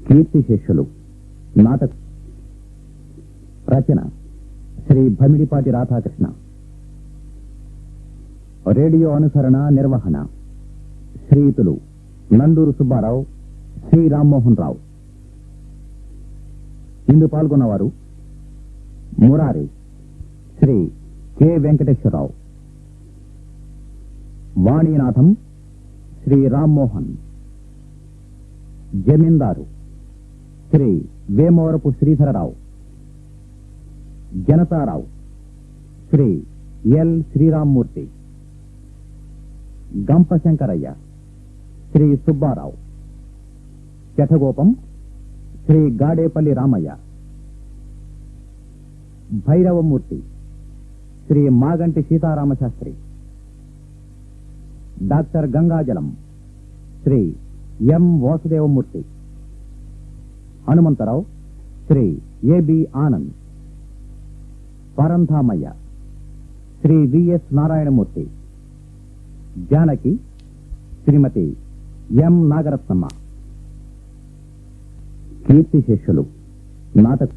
కీర్తి శిష్యులు నాటక రచన శ్రీ భమిడిపాటి రాధాకృష్ణ రేడియో అనుసరణ నిర్వహణ శ్రీయుతులు నందూరు సుబ్బారావు శ్రీ రామ్మోహన్ రావు ఇందు పాల్గొన్నవారు Murari Shri K Venkateswararao Vaninatham Shri Rammohan zamindar Shri Vemavarapu Sridhararao Janatharao Shri L Sriramamurthy Gampa Shankaraiah Shri Subbarao Sathagopam Shri Gadepalli Ramaiah Bhairavamurthy Shri Maganti Sitaramasastri doctor Gangajalam Shri M Vasudevamurthy Hanumantharao Shri A B Anand Parandhamaiah Shri V S Narayanamurthy Janaki Shrimati M Nagarathnamma కీర్తి శిష్యులు నాటక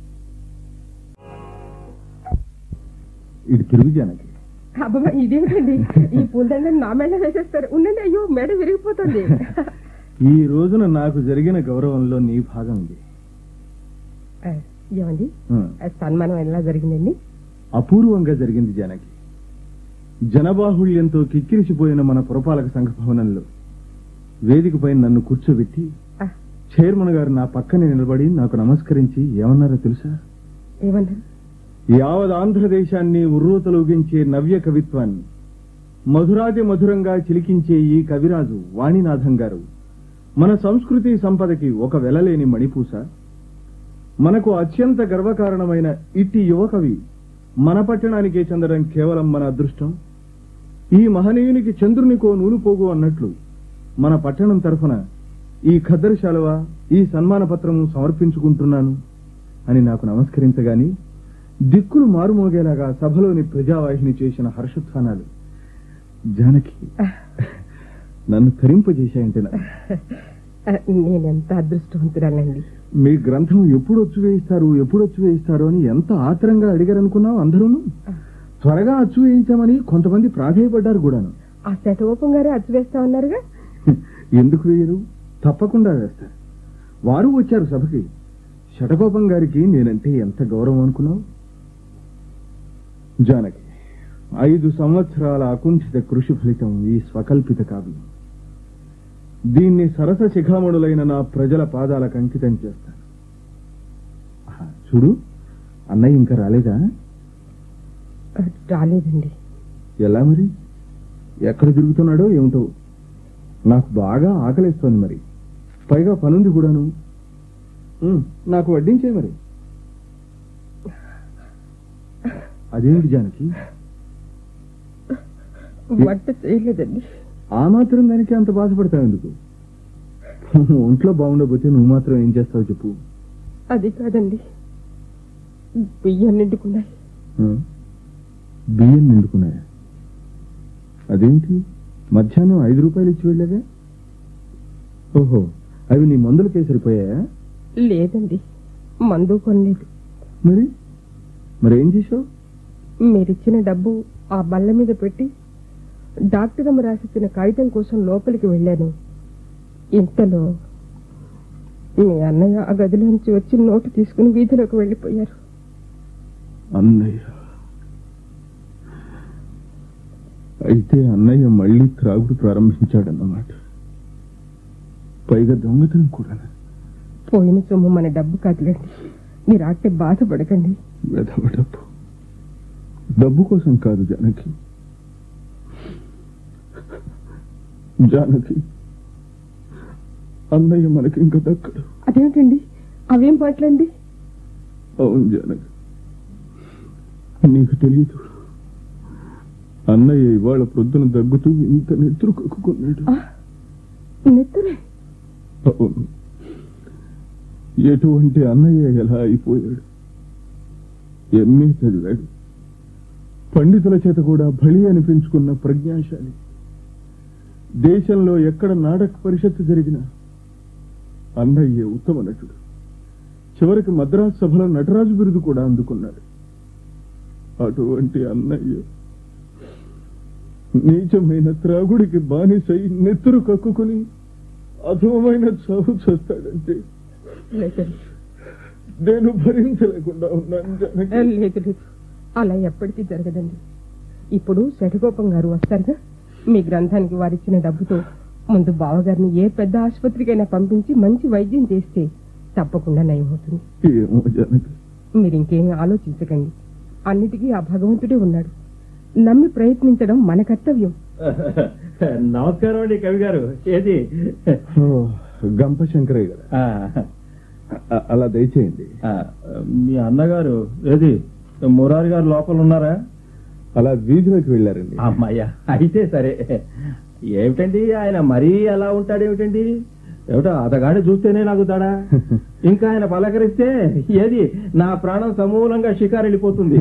ఇటు తిరుగు జానకి అబ్బా ఇదేమిటండి ఈ పూలదండని నా మెడ వేసేస్తారు ఉండండి అయ్యో మెడ విరిగిపోతుంది ఈ రోజున నాకు జరిగిన గౌరవంలో నీ భాగం ఇది ఆ, ఏమండి ఉం. ఆ, సన్మానం ఎలా జరిగిందండి అపూర్వంగా జరిగింది జానకి జనబాహుళ్యంతో కిక్కిరిసిపోయిన మన పురపాలక సంఘ భవనంలో వేదికపై నన్ను కూర్చోబెట్టి ఆ, చైర్మన్ గారు నా పక్కనే నిలబడి నాకు నమస్కరించి ఏమన్నారో తెలుసా ఏమన్నారు యావత్ ఆంధ్రదేశాన్ని ఉర్రూతలూగించే నవ్య కవిత్వాన్ని మధురాతి మధురంగా చిలికించే ఈ కవిరాజు వాణినాథం గారు మన సంస్కృతి సంపదకి ఒక వెలలేని మణిపూస మనకు అత్యంత గర్వకారణమైన ఇట్టి యువ కవి మన పట్టణానికే చెందడం కేవలం మన అదృష్టం ఈ మహనీయునికి చంద్రునికో నూలుపోగు అన్నట్లు మన పట్టణం తరఫున ఈ ఖద్దరు శాలువ ఈ సన్మాన పత్రము సమర్పించుకుంటున్నాను అని నాకు నమస్కరించగాని దిక్కులు మారుమోగేలాగా సభలోని ప్రజావాహిని చేసిన హర్షధ్వానాలు జానకి నన్ను తరింపజేశాయంటే నా- ఆ, నేనెంత అదృష్టవంతురాలండి మీ గ్రంథం ఎప్పుడు వచ్చి వేయిస్తారు ఎప్పుడు వచ్చి వేయిస్తారు అని ఎంత ఆత్రంగా అడిగారనుకున్నావు అందరూను త్వరగా అచ్చు వేయించామని కొంతమంది ప్రాధేయపడ్డారు కూడాను ఆ శటగోపం గారు అచ్చు వేస్తా ఉన్నారుగా ఎందుకు వేయరు తప్పకుండా వేస్తారు వారు వచ్చారు సభకి శటకోపం గారికి నేనంటే ఎంత గౌరవం అనుకున్నావు జానకి ఐదు సంవత్సరాల అకుంఠిత కృషి ఫలితం ఈ స్వకల్పిత కావ్యం దీన్ని సరస శిఖామణులైన నా ప్రజల పాదాలకు అంకితం చేస్తాను ఆహా, చూడు అన్నయ్య ఇంకా రాలేదా ఆ, రాలేదండి ఎలా మరి ఎక్కడ తిరుగుతున్నాడో ఏమిటో నాకు బాగా ఆకలిస్తోంది మరి పైగా పనుంది కూడాను ఉమ్, నాకు వడ్డించే మరి అదేమిటి జానకి వంట చేయలేదండి ఆ మాత్రం దానికి అంత బాధపడతావు ఎందుకు ఒంట్లో బాగుండకపోతే నువ్వు మాత్రం ఏం చేస్తావు చెప్పు అది కాదండి బియ్యం నిండుకున్నాయి ఉమ్, బియ్యం నిండుకున్నాయా అదేంటి మధ్యాహ్నం ఐదు రూపాయలు ఇచ్చి వెళ్ళాగా ఓహో అవి నీ మందులకే సరిపోయాయా లేదండి మందు కొనలేదు మరి మరి ఏం చేసావు మీరిచ్చిన డబ్బు ఆ బల్ల మీద పెట్టి డాక్టర్ అమ్మ రాసిచ్చిన కాగితం కోసం లోపలికి వెళ్ళాను ఇంతలో మీ అన్నయ్య ఆ గదిలోంచి వచ్చి నోటు తీసుకుని వీధిలోకి వెళ్ళిపోయారు అన్నయ్య అయితే అన్నయ్య మళ్ళీ త్రాగుడు ప్రారంభించాడన్నమాట పైగా దొంగతనం కూడా పోయిన సొమ్ము మన డబ్బు కాదులేండి మీరు ఆటే బాధపడకండి వెధవ డబ్బు డబ్బు కోసం కాదు జానకి జానకి అన్నయ్య మనకి ఇంకా దక్కడు అదేమిటండి అవేం మాటలండి అవును జానకి నీకు తెలియదు అన్నయ్య ఇవాళ ప్రొద్దున దగ్గుతూ ఇంత నెత్తురు కక్కుకున్నాడు ఆ, నెత్తురే అవును ఎటువంటి అన్నయ్య ఎలా అయిపోయాడు ఎంఏ చదివాడు పండితుల చేత కూడా బలి అనిపించుకున్న ప్రజ్ఞాశాలి దేశంలో ఎక్కడ నాటక పరిషత్తు జరిగినా అన్నయ్య ఉత్తమ నటుడు చివరికి మద్రాసు సభలో నటరాజు బిరుదు కూడా అందుకున్నాడు అటువంటి అన్నయ్య నీచమైన త్రాగుడికి బానిసై నెత్తురు కక్కుకుని అధమమైన చావు చేస్తాడంటే లేదు నేను భరించలేకుండా ఉన్నాను జానకి. లేదు లేదు అలా ఎప్పటికీ జరగదండి ఇప్పుడు శటగోపం గారు వస్తారుగా మీ గ్రంథానికి వారిచ్చిన డబ్బుతో ముందు బావగారిని ఏ పెద్ద ఆసుపత్రికైనా పంపించి మంచి వైద్యం చేస్తే తప్పకుండా నయమవుతుంది ఏమో జానకి మీరు ఇంకేమీ ఆలోచించకండి అన్నిటికీ ఆ భగవంతుడే ఉన్నాడు నమ్మి ప్రయత్నించడం మన కర్తవ్యం నమస్కారం అండి కవి గారు ఏది ఓ, గంప శంకరయ్య గారు ఆ, అ- అలా దయచేయండి ఆ, మీ అన్నగారు ఏది మురారి గారు లోపల ఉన్నారా అలా వీధిలోకి వెళ్ళారండి అమ్మాయ్యా అయితే సరే ఏమిటండి ఆయన మరీ అలా ఉంటాడేమిటండి ఏమిటో అతగాడి చూస్తేనే నాకు తడా ఇంకా ఆయన పలకరిస్తే ఏది నా ప్రాణం సమూలంగా షికారు వెళ్ళిపోతుంది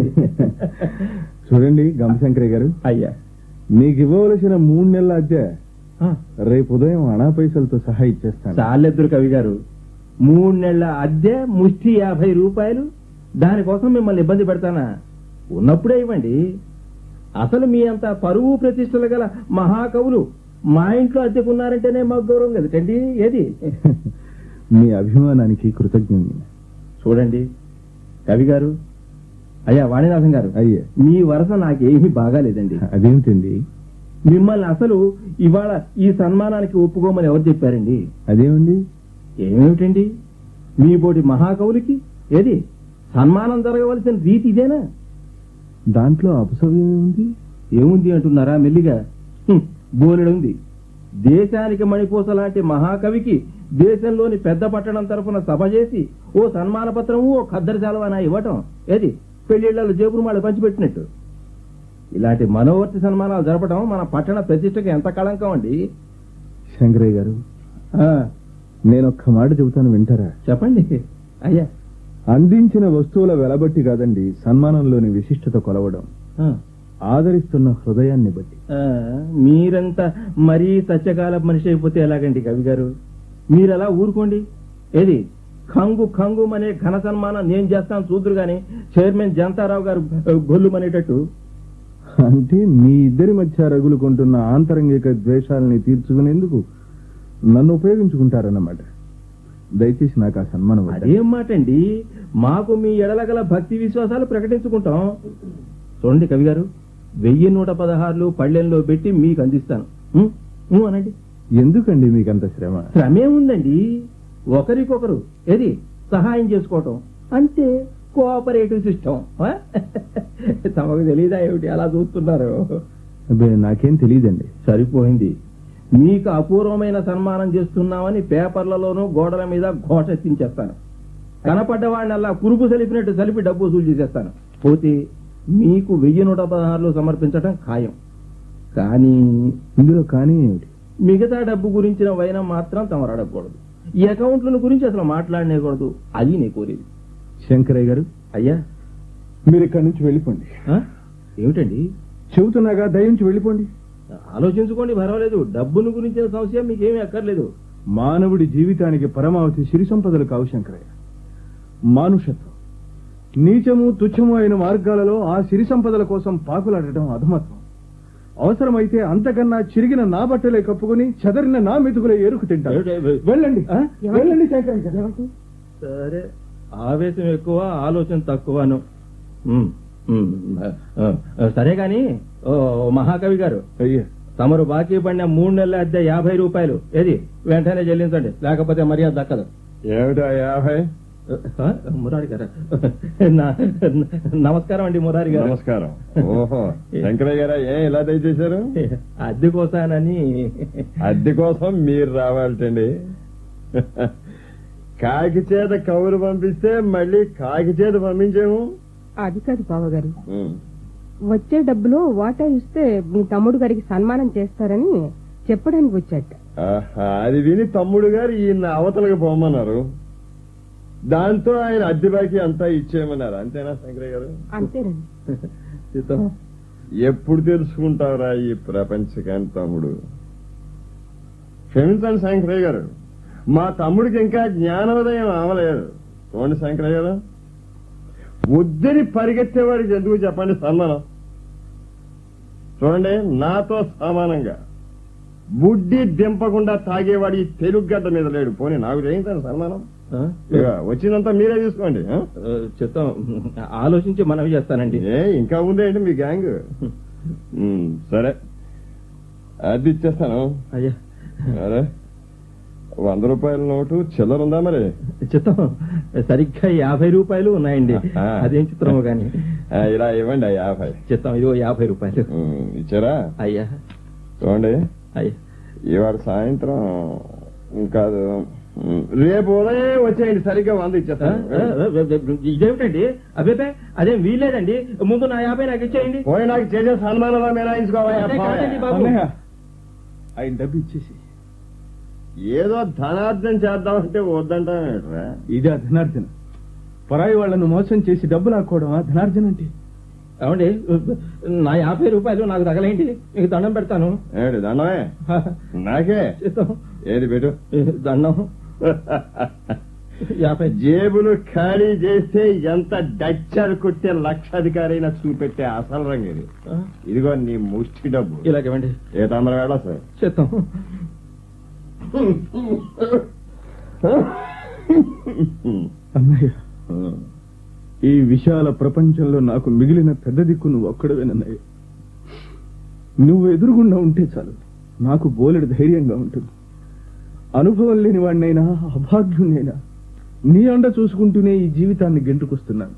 చూడండి గంప శంకరయ్య గారు అయ్యా మీకు ఇవ్వవలసిన మూడు నెలల అద్దె ఆ, రేపు ఉదయం అనా పైసలతో సహా ఇచ్చేస్తాను చాలెద్దురు కవి గారు మూడు నెలల అద్దె ముష్టి యాభై రూపాయలు దానికోసం మిమ్మల్ని ఇబ్బంది పెడతానా ఉన్నప్పుడే ఇవ్వండి అసలు మీ అంత పరువు ప్రతిష్టలు గల మహాకవులు మా ఇంట్లో అద్దెకున్నారంటేనే మాకు గౌరవం కదటండి ఏది మీ అభిమానానికి కృతజ్ఞుని చూడండి కవి గారు అయ్యా వాణినాథం గారు అయ్యే మీ వరస నాకేమీ బాగాలేదండి అదేమిటండి మిమ్మల్ని అసలు ఇవాళ ఈ సన్మానానికి ఒప్పుకోమని ఎవరు చెప్పారండి అదేమండి ఏమేమిటండి మీ బోటి మహాకవులకి ఏది సన్మానం జరగవలసిన రీతి ఇదేనా దాంట్లో అపసవ్యం ఉంది ఏముంది అంటున్నారా మెల్లిగా హ్మ్, బోలెడుంది దేశానికి మణిపూస లాంటి మహాకవికి దేశంలోని పెద్ద పట్టణం తరఫున సభ చేసి ఓ సన్మాన పత్రము ఓ ఖద్దరు సెలవనా ఇవ్వటం ఏది పెళ్లిళ్లలో జేబురు మాళ్ళు పంచిపెట్టినట్టు ఇలాంటి మనోవర్తి సన్మానాలు జరపడం మన పట్టణ ప్రతిష్టకి ఎంత కళంకం అండి శంకరయ్య గారు ఆ, నేను ఒక్క మాట చెబుతాను వింటారా చెప్పండి అయ్యా అందించిన వస్తువుల వెలబట్టి కాదండి సన్మానంలోని విశిష్టత కొలవడం ఆ. ఆదరిస్తున్న హృదయాన్ని బట్టి ఆ, మీరంతా మరీ సత్యకాల మనిషి అయిపోతే ఎలాగండి కవి గారు మీరలా ఊరుకోండి ఏది ఖంగు ఖంగు అనే ఘన సన్మానం నేను చేస్తాను చూదురు గాని చైర్మన్ జంతారావు గారు గొల్లుమనేటట్టు అంటే మీ ఇద్దరి మధ్య రగులుకుంటున్న ఆంతరంగిక ద్వేషాలని తీర్చుకునేందుకు నన్ను ఉపయోగించుకుంటారన్నమాట దయచేసి నాకు ఆ సన్మానం వద్దండి. అదేం మాట అండి మాకు మీ ఎడలగల భక్తి విశ్వాసాలు ప్రకటించుకుంటాం చూడండి కవి గారు వెయ్యి నూట పదహారులు పళ్ళెంలో పెట్టి మీకు అందిస్తాను ఉం? ఉం అనండి ఎందుకండి మీకంత శ్రమ శ్రమే ఉందండి ఒకరికొకరు ఏది సహాయం చేసుకోవటం అంతే కోఆపరేటివ్ సిస్టమ్ తమకు తెలీదా ఏమిటి అలా చూస్తున్నారు అబ్బే నాకేం తెలియదండి సరిపోయింది మీకు అపూర్వమైన సన్మానం చేస్తున్నామని పేపర్లలోనూ గోడల మీద ఘోష ఎత్తించేస్తాను కనపడ్డ వాడినల్లా కురుపు సలిపినట్టు సలిపి డబ్బు వసూలు చేసేస్తాను పోతే మీకు వెయ్యి నూట పదహారులు సమర్పించటం ఖాయం కానీ ఇందులో కానీ ఏమిటి మిగతా డబ్బు గురించిన వైనం మాత్రం తమరు అడగకూడదు ఈ అకౌంట్ల గురించి అసలు మాట్లాడనేకూడదు అది నీ కోరేది శంకరయ్య గారు అయ్యా మీరు ఇక్కడి నుంచి వెళ్ళిపోండి ఆ? ఏమిటండి చెబుతున్నాగా దయించి వెళ్ళిపోండి ఆలోచించుకోండి పర్వాలేదు డబ్బును గురించిన సమస్య మీకేమీ అక్కర్లేదు మానవుడి జీవితానికి పరమావధి సిరి సంపదలు కావు శంకరయ్య మానుషత్వం నీచము తుచ్చము అయిన మార్గాలలో ఆ సిరి సంపదల కోసం పాకులాడటం అధమత్వం అవసరమైతే అంతకన్నా చిరిగిన నా బట్టలే కప్పుకొని చెదరిన నా మెతుకులే ఏరుకు తింటారు ఏమిటి? వెళ్ళండి ఆ? వెళ్ళండి శంకరయ్య గారు. ఏమండి? సరే ఆవేశం ఎక్కువ ఆలోచన తక్కువను ఉమ్, ఉమ్, ఆ, ఆ, సరే గాని ఓ మహాకవి గారు అయ్యా తమరు బాకీ పడిన మూడు నెలల అద్దె యాభై రూపాయలు ఏది వెంటనే చెల్లించండి లేకపోతే మర్యాద దక్కదు ఏమిటా యాభై ఆ, మురారి గారు నా- నమస్కారం అండి మురారి గారు నమస్కారం ఓహో శంకరయ్య గారా ఏ ఇలా దయచేశారు అద్దె కోసానని అద్దె కోసం మీరు రావాలటండి కాకి చేత కవులు పంపిస్తే మళ్ళీ కాకి చేత పంపించేము అది కాదు బావగారు ఉమ్. వచ్చే డబ్బులో వాటా ఇస్తే మీ తమ్ముడు గారికి సన్మానం చేస్తారని చెప్పడానికి వచ్చాట ఆహా, అది విని తమ్ముడు గారు ఈయన అవతలకి పోమన్నారు దాంతో ఆయన అద్దె బాకీ అంతా ఇచ్చేయమన్నారు అంతేనా శంకరయ్య గారు అంతేనండి చిత్తం. ఎప్పుడు తెలుసుకుంటావురా ఈ ప్రపంచకాన్ని తమ్ముడు క్షమించండి శంకరయ్య గారు మా తమ్ముడికి ఇంకా జ్ఞానోదయం అవలేదు చూడండి శంకరయ్య గారు వద్దని పరిగెత్తేవాడికి ఎందుకు చెప్పండి సన్మానం చూడండి నాతో సమానంగా బుడ్డి దింపకుండా తాగేవాడి ఈ తెలుగుగడ్డ మీద లేడు పోనీ నాకు చేయించాను సన్మానం ఆ? ఇక వచ్చిందంతా మీరే తీసుకోండి ఆ? ఆ, చెప్తాం ఆలోచించి మనవి చేస్తానండి ఏ ఇంకా ఉందేంటి మీ గ్యాంగ్ ఉమ్, సరే అది ఇచ్చేస్తాను అయ్యా అరే వంద రూపాయల నోటు చిల్లర ఉందా మరి చిత్తం సరిగ్గా యాభై రూపాయలు ఉన్నాయండి ఆ. అదేం చిత్రమో గాని ఆ, ఇలా ఇవ్వండి ఆ యాభై చిత్తం ఇదిగో యాభై రూపాయలు ఉమ్, ఇచ్చారా అయ్యా చూడండి అయ్యా ఇవాళ సాయంత్రం కాదు ఉమ్, రేపు ఉదయం వచ్చేయండి సరిగ్గా వంద ఆ, ఆ, ఇచ్చేస్తాను ఆ, ఇదేమిటండి అబ్బే అదేం వీల్లేదండి ముందు నా యాభై నాకు ఇచ్చేయండి పోయి నాకు చేసే సన్మానంలో మినాయించుకోవాలి అదే కాదండి బాబు. అన్నయ్య ఆయన డబ్బు ఇచ్చేసి ఏదో ధనార్థం చేద్దామంటే వద్దంటారా ఇది ధనార్జన పరాయి వాళ్ళను మోసం చేసి డబ్బు లాక్కోవడం ధనార్జన అంటే ఏమండి నా యాభై రూపాయలు నాకు తగలేండి మీకు దండం పెడతాను ఏడు దండమే నాకే చిత్తం ఏది పెట్టు దండం యాభై జేబులు ఖాళీ చేస్తే ఎంత డచ్చర్ కొట్టే లక్షాధికారి అయినా చూపెట్టే అసలు రంగు ఇది ఆ, ఇదిగో నీ ముష్టి డబ్బు ఇలాగేమండి ఏ తొందర వేళ సార్ చిత్తం అన్నయ్య ఈ విశాల ప్రపంచంలో నాకు మిగిలిన పెద్ద దిక్కు నువ్వు ఒక్కడవేనన్నయ్య నువ్వు ఎదురుగుండా ఉంటే చాలు నాకు బోలెడు ధైర్యంగా ఉంటుంది అనుభవం లేని వాడినైనా అభాగ్యుణ్ణైనా నీ అండ చూసుకుంటూనే ఈ జీవితాన్ని గెంటుకొస్తున్నాను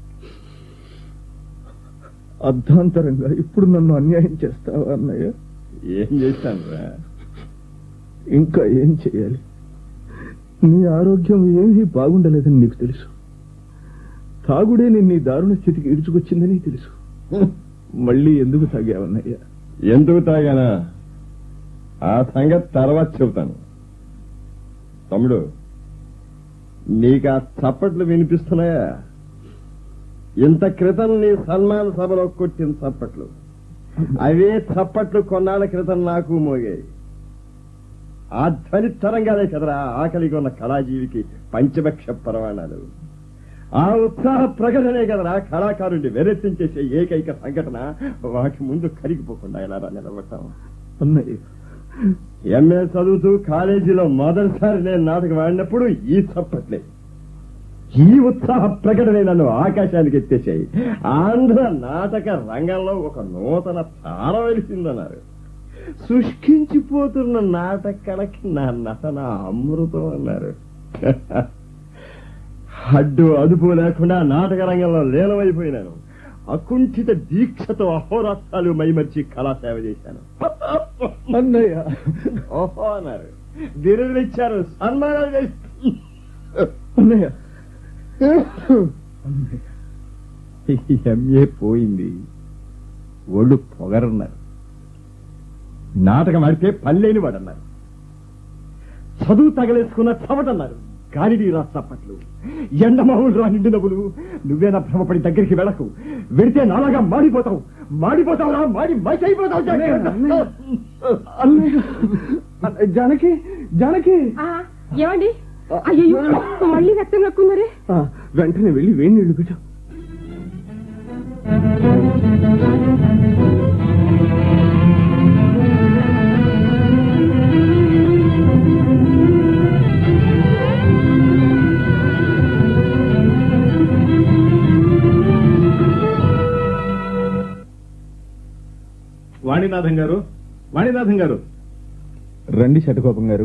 అర్ధాంతరంగా ఇప్పుడు నన్ను అన్యాయం చేస్తావా అన్నయ్య ఏం చేశాను రా ఇంకా ఏం చేయాలి నీ ఆరోగ్యం ఏమీ బాగుండలేదని నీకు తెలుసు తాగుడే నిన్ను ఈ దారుణ స్థితికి ఇడుచుకొచ్చిందని తెలుసు మళ్ళీ ఎందుకు తాగావన్నయ్యా ఎందుకు తాగానా ఆ సంగతి తర్వాత చెబుతాను తమ్ముడు నీకు ఆ చప్పట్లు వినిపిస్తున్నాయా ఇంత క్రితం నీ సన్మాన సభలో కొట్టిన చప్పట్లు అవే చప్పట్లు కొన్నాళ్ళ క్రితం నాకు మోగాయి ఆ ధ్వని తరంగాలే కదరా ఆకలిగా ఉన్న కళాజీవికి పంచభక్ష పరమాణాలు ఆ ఉత్సాహ ప్రకటనే కదరా కళాకారుడిని వెరెత్తించేసే ఏకైక సంఘటన వాటి ముందు కరిగిపోకుండా ఎలా రా నిలబడతాం అన్నయ్య ఎంఏ చదువుతూ కాలేజీలో మొదటిసారి నేను నాటకం ఆడినప్పుడు ఈ చప్పట్లే ఈ ఉత్సాహ ప్రకటనే నన్ను ఆకాశానికి ఎత్తేసాయి ఆంధ్ర నాటక రంగంలో ఒక నూతన తార వెలిసిందన్నారు శుష్కించిపోతున్న నాటక కళకి నా నటన అమృతం అన్నారు అడ్డు అదుపు లేకుండా నాటక రంగంలో లీనమైపోయినాను అకుంఠిత దీక్షతో అహోరాత్రాలు మైమర్చి కళాసేవ చేశాను అన్నయ్య ఓహో అన్నారు బిరుదులు ఇచ్చారు సన్మానాలు చేసి అన్నయ్య ఎంఏ పోయింది ఒళ్ళు పొగరన్నారు నాటకం ఆడితే పల్లెని వాడన్నారు చదువు తగలేసుకున్న చవటన్నారు గాలిడి రాస్తప్పట్లు ఎండమావులు రా నిండు నవ్వులు నువ్వేనా భ్రమపడి దగ్గరికి వెళ్ళకు వెడితే నాలాగా మాడిపోతావు మాడిపోతావు రా మాడి మైసైపోతావు అన్నయ్య జానకి జానకి ఆ, ఏమండి అయ్యో మళ్ళీ రక్తం కక్కున్నారే ఆ, వెంటనే వెళ్ళి వేడి నీళ్లు పెట్టు వాణినాథం గారు వాణినాథం గారు రండి శటకోపం గారు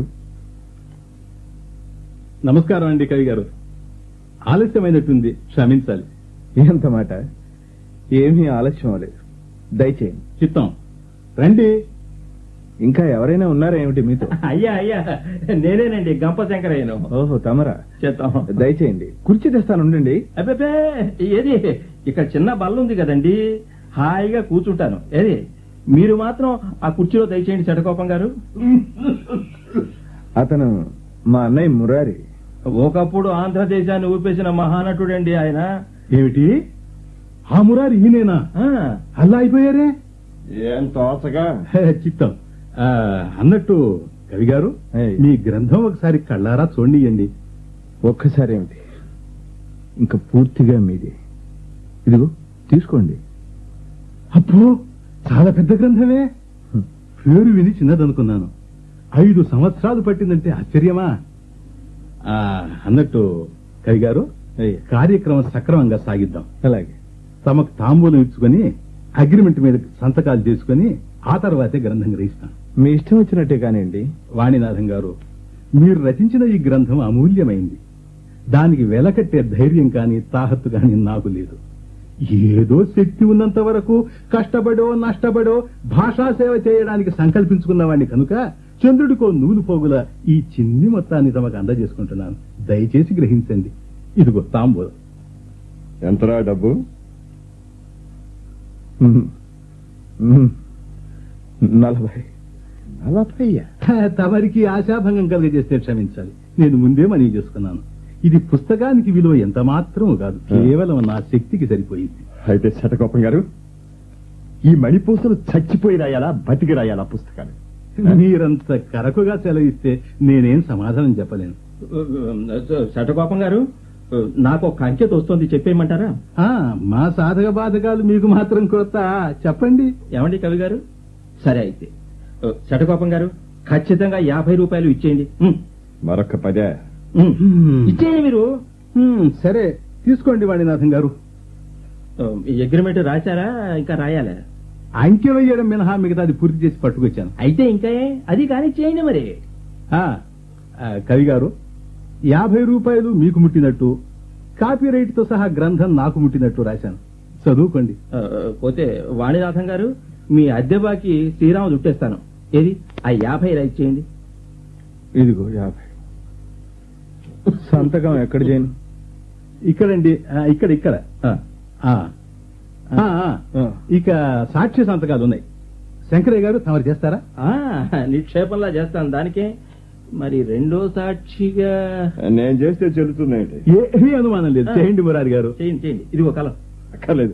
నమస్కారం అండి కవి గారు ఆలస్యమైనట్టుంది క్షమించాలి ఎంత మాట ఏమీ ఆలస్యం అవ్వలేదు దయచేయండి చిత్తం రండి ఇంకా ఎవరైనా ఉన్నారా ఏమిటి మీతో అయ్యా అయ్యా నేనేనండి గంప శంకరయ్యను ఓహో తమరా చిత్తం దయచేయండి కుర్చీ తెస్తాను ఉండండి అబ్బే ఏది ఇక్కడ చిన్న బల్ల ఉంది కదండి హాయిగా కూర్చుంటాను ఏది మీరు మాత్రం ఆ కుర్చీలో దయచేయండి చెడకోపం గారు అతను మా అన్నయ్య మురారి ఒకప్పుడు ఆంధ్రదేశాన్ని ఊపేసిన మహానటుడండి ఆయన ఏమిటి ఆ మురారి ఈయనేనా ఆ, అలా అయిపోయారే ఏం తోచగా హే, చిత్తం ఆ, అన్నట్టు కవి గారు ఏయ్. మీ గ్రంథం ఒకసారి కళ్ళారా చూడండియండి ఒక్కసారి ఏమిటి ఇంకా పూర్తిగా మీదే ఇదిగో తీసుకోండి అబ్బో చాలా పెద్ద గ్రంథమే పేరు విని చిన్నదనుకున్నాను ఐదు సంవత్సరాలు పట్టిందంటే ఆశ్చర్యమా ఆ, అన్నట్టు కవి గారు అయ్యా కార్యక్రమం సక్రమంగా సాగిద్దాం అలాగే తమకు తాంబూలం ఇచ్చుకొని అగ్రిమెంట్ మీద సంతకాలు చేసుకొని ఆ తర్వాతే గ్రంథం గ్రహిస్తాం మీ ఇష్టం వచ్చినట్టే కానివ్వండి వాణినాథం గారు మీరు రచించిన ఈ గ్రంథం అమూల్యమైంది దానికి వెలకట్టే ధైర్యం కాని తాహత్తు కాని నాకు లేదు ఏదో శక్తి ఉన్నంత వరకు కష్టపడో నష్టపడో భాషా సేవ చేయడానికి సంకల్పించుకున్నవాడిని కనుక చంద్రుడికో నూలు పోగుల ఈ చిన్ని మొత్తాన్ని తమకు అందజేసుకుంటున్నాను దయచేసి గ్రహించండి ఇదిగో తాంబూలం ఎంతరా డబ్బు మ్మ్. మ్మ్. నలభై నలభై తమరికి ఆశాభంగం కలిగజేస్తే క్షమించాలి నేను ముందే మనవి చేసుకున్నాను ఇది పుస్తకానికి విలువ ఎంత మాత్రం కాదు కేవలం నా శక్తికి సరిపోయింది అయితే శటకోపం గారు ఈ మణిపూసలు చచ్చిపోయి రాయాలా బతికి రాయాలా పుస్తకాలు మీరంత కరకుగా సెలవిస్తే నేనేం సమాధానం చెప్పలేను శటకోపం గారు నాకు ఒక అంకెత వస్తుంది చెప్పేయమంటారా ఆ మా సాధక బాధకాలు మీకు మాత్రం కొత్త చెప్పండి ఏమండి కవి గారు సరే అయితే శటకోపం గారు ఖచ్చితంగా యాభై రూపాయలు ఇచ్చేయండి ఉమ్, మరొక పదే ఉమ్. ఇచ్చేయండి మీరు హ్మ్, సరే తీసుకోండి వాణినాథం గారు ఈ అగ్రిమెంట్ రాశారా ఇంకా రాయాలా అంకె వేయడం మినహా మిగతాది పూర్తి చేసి పట్టుకొచ్చాను అయితే ఇంకా ఏ? అది కానీ చేయండి మరి ఆ, ఆ, కవి గారు యాభై రూపాయలు మీకు ముట్టినట్టు కాపీ రైట్ తో సహా గ్రంథం నాకు ముట్టినట్టు రాశాను చదువుకోండి ఆ, పోతే వాణినాథం గారు మీ అద్దె బాకి శ్రీరాము చుట్టేస్తాను ఏది ఆ యాభై రైట్ చేయండి ఇదిగో యాభై సంతకం ఎక్కడ చేయను ఇక్కడండి ఆ, ఇక్కడ ఇక్కడ ఆ, ఆ. ఆ, ఆ. ఆ. ఇక సాక్ష్య సంతకాలు ఉన్నాయి శంకరయ్య గారు తమరు చేస్తారా ఆ, నిక్షేపంలా చేస్తాను దానికే మరి రెండో సాక్షిగా నేను చేస్తే చెల్లుతుందేంటి ఏమీ అనుమానం లేదు చేయండి మురారి గారు చేయండి చేయండి ఇదిగో కలం అక్కర్లేదు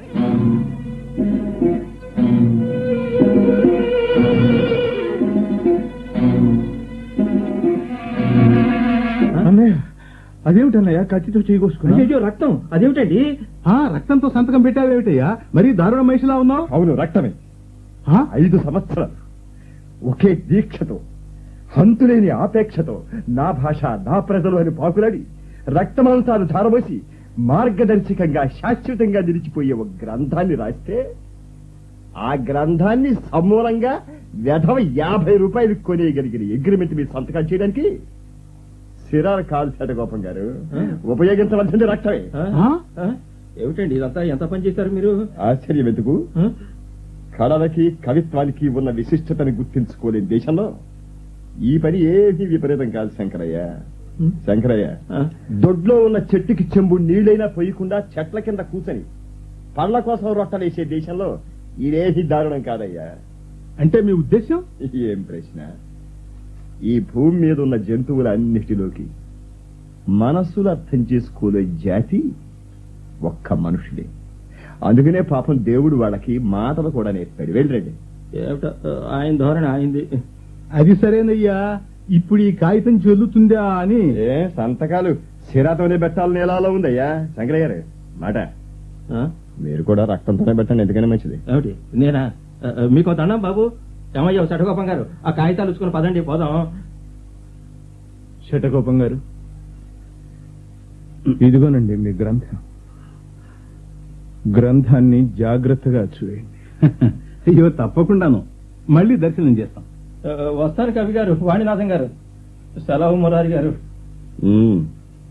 అన్నయ్య అదేమిటన్నయ్య కత్తితో చేయకోసుకున్నా అయ్యో రక్తం అదేమిటండి ఆ రక్తంతో సంతకం పెట్టావేమిటయ్యా మరి దారుణ మహిళలా ఉన్నావు అవును రక్తమే ఆ? ఐదు సంవత్సరాలు ఒకే దీక్షతో హంతులేని ఆపేక్షతో నా భాష నా ప్రజలు అని పాకులాడి రక్తమాంసాలు ధారబోసి మార్గదర్శకంగా శాశ్వతంగా నిలిచిపోయే ఒక గ్రంథాన్ని రాస్తే ఆ గ్రంథాన్ని సమూలంగా వ్యధవ యాభై రూపాయలు కొనేయగలిగిన అగ్రిమెంట్ మీద సంతకం చేయడానికి సిరార్ కాల్ శటగోపం గారు ఉపయోగించవలసింది రక్తమే ఆ? ఆ? ఆ? ఏమిటండి ఇదంతా ఎంత పని చేశారు మీరు ఆశ్చర్యం ఎందుకు ఆ? కళలకి కవిత్వానికి ఉన్న విశిష్టతని గుర్తించుకోలేని దేశంలో ఈ పని ఏమీ విపరీతం కాదు శంకరయ్య ఉం? శంకరయ్య ఆ? దొడ్లో ఉన్న చెట్టుకి చెంబు నీళ్ళైనా పోయకుండా చెట్ల కింద కూర్చొని పళ్ళ కోసం రొట్టలేసే దేశంలో ఇదేమీ దారుణం కాదయ్యా అంటే మీ ఉద్దేశం ఏం ప్రశ్న ఈ భూమి మీద ఉన్న జంతువులన్నిటిలోకి మనస్సులు అర్థం చేసుకోలే జాతి ఒక్క మనుషుడే అందుకనే పాపం దేవుడు వాళ్ళకి మాటలు కూడా నేర్పాడు వెళ్ళండి ఏమిటో ఆయన ధోరణి ఆయింది అది సరేనయ్యా ఇప్పుడు ఈ కాగితం చెల్లుతుందా అని ఏ సంతకాలు సిరాతోనే పెట్టాలని ఎలాలో ఉందయ్యా శంకరయ్య గారు మాట ఆ? మీరు కూడా రక్తంతోనే పెట్టండి ఎందుకని మంచిది ఏమిటి నేనా ఆ, ఆ, మీకు దండం బాబు ఏమయ్యో శటగోపం గారు ఆ కాగితాలు ఉంచుకొని పదండి పోదాం శటకోపం గారు ఇదిగోనండి మీ గ్రంథం గ్రంథాన్ని జాగ్రత్తగా చూడండి అయ్యో తప్పకుండాను మళ్ళీ దర్శనం చేస్తాం ఆ, వస్తాను కవి గారు వాణినాథం గారు సెలవు మురారి గారు ఉమ్.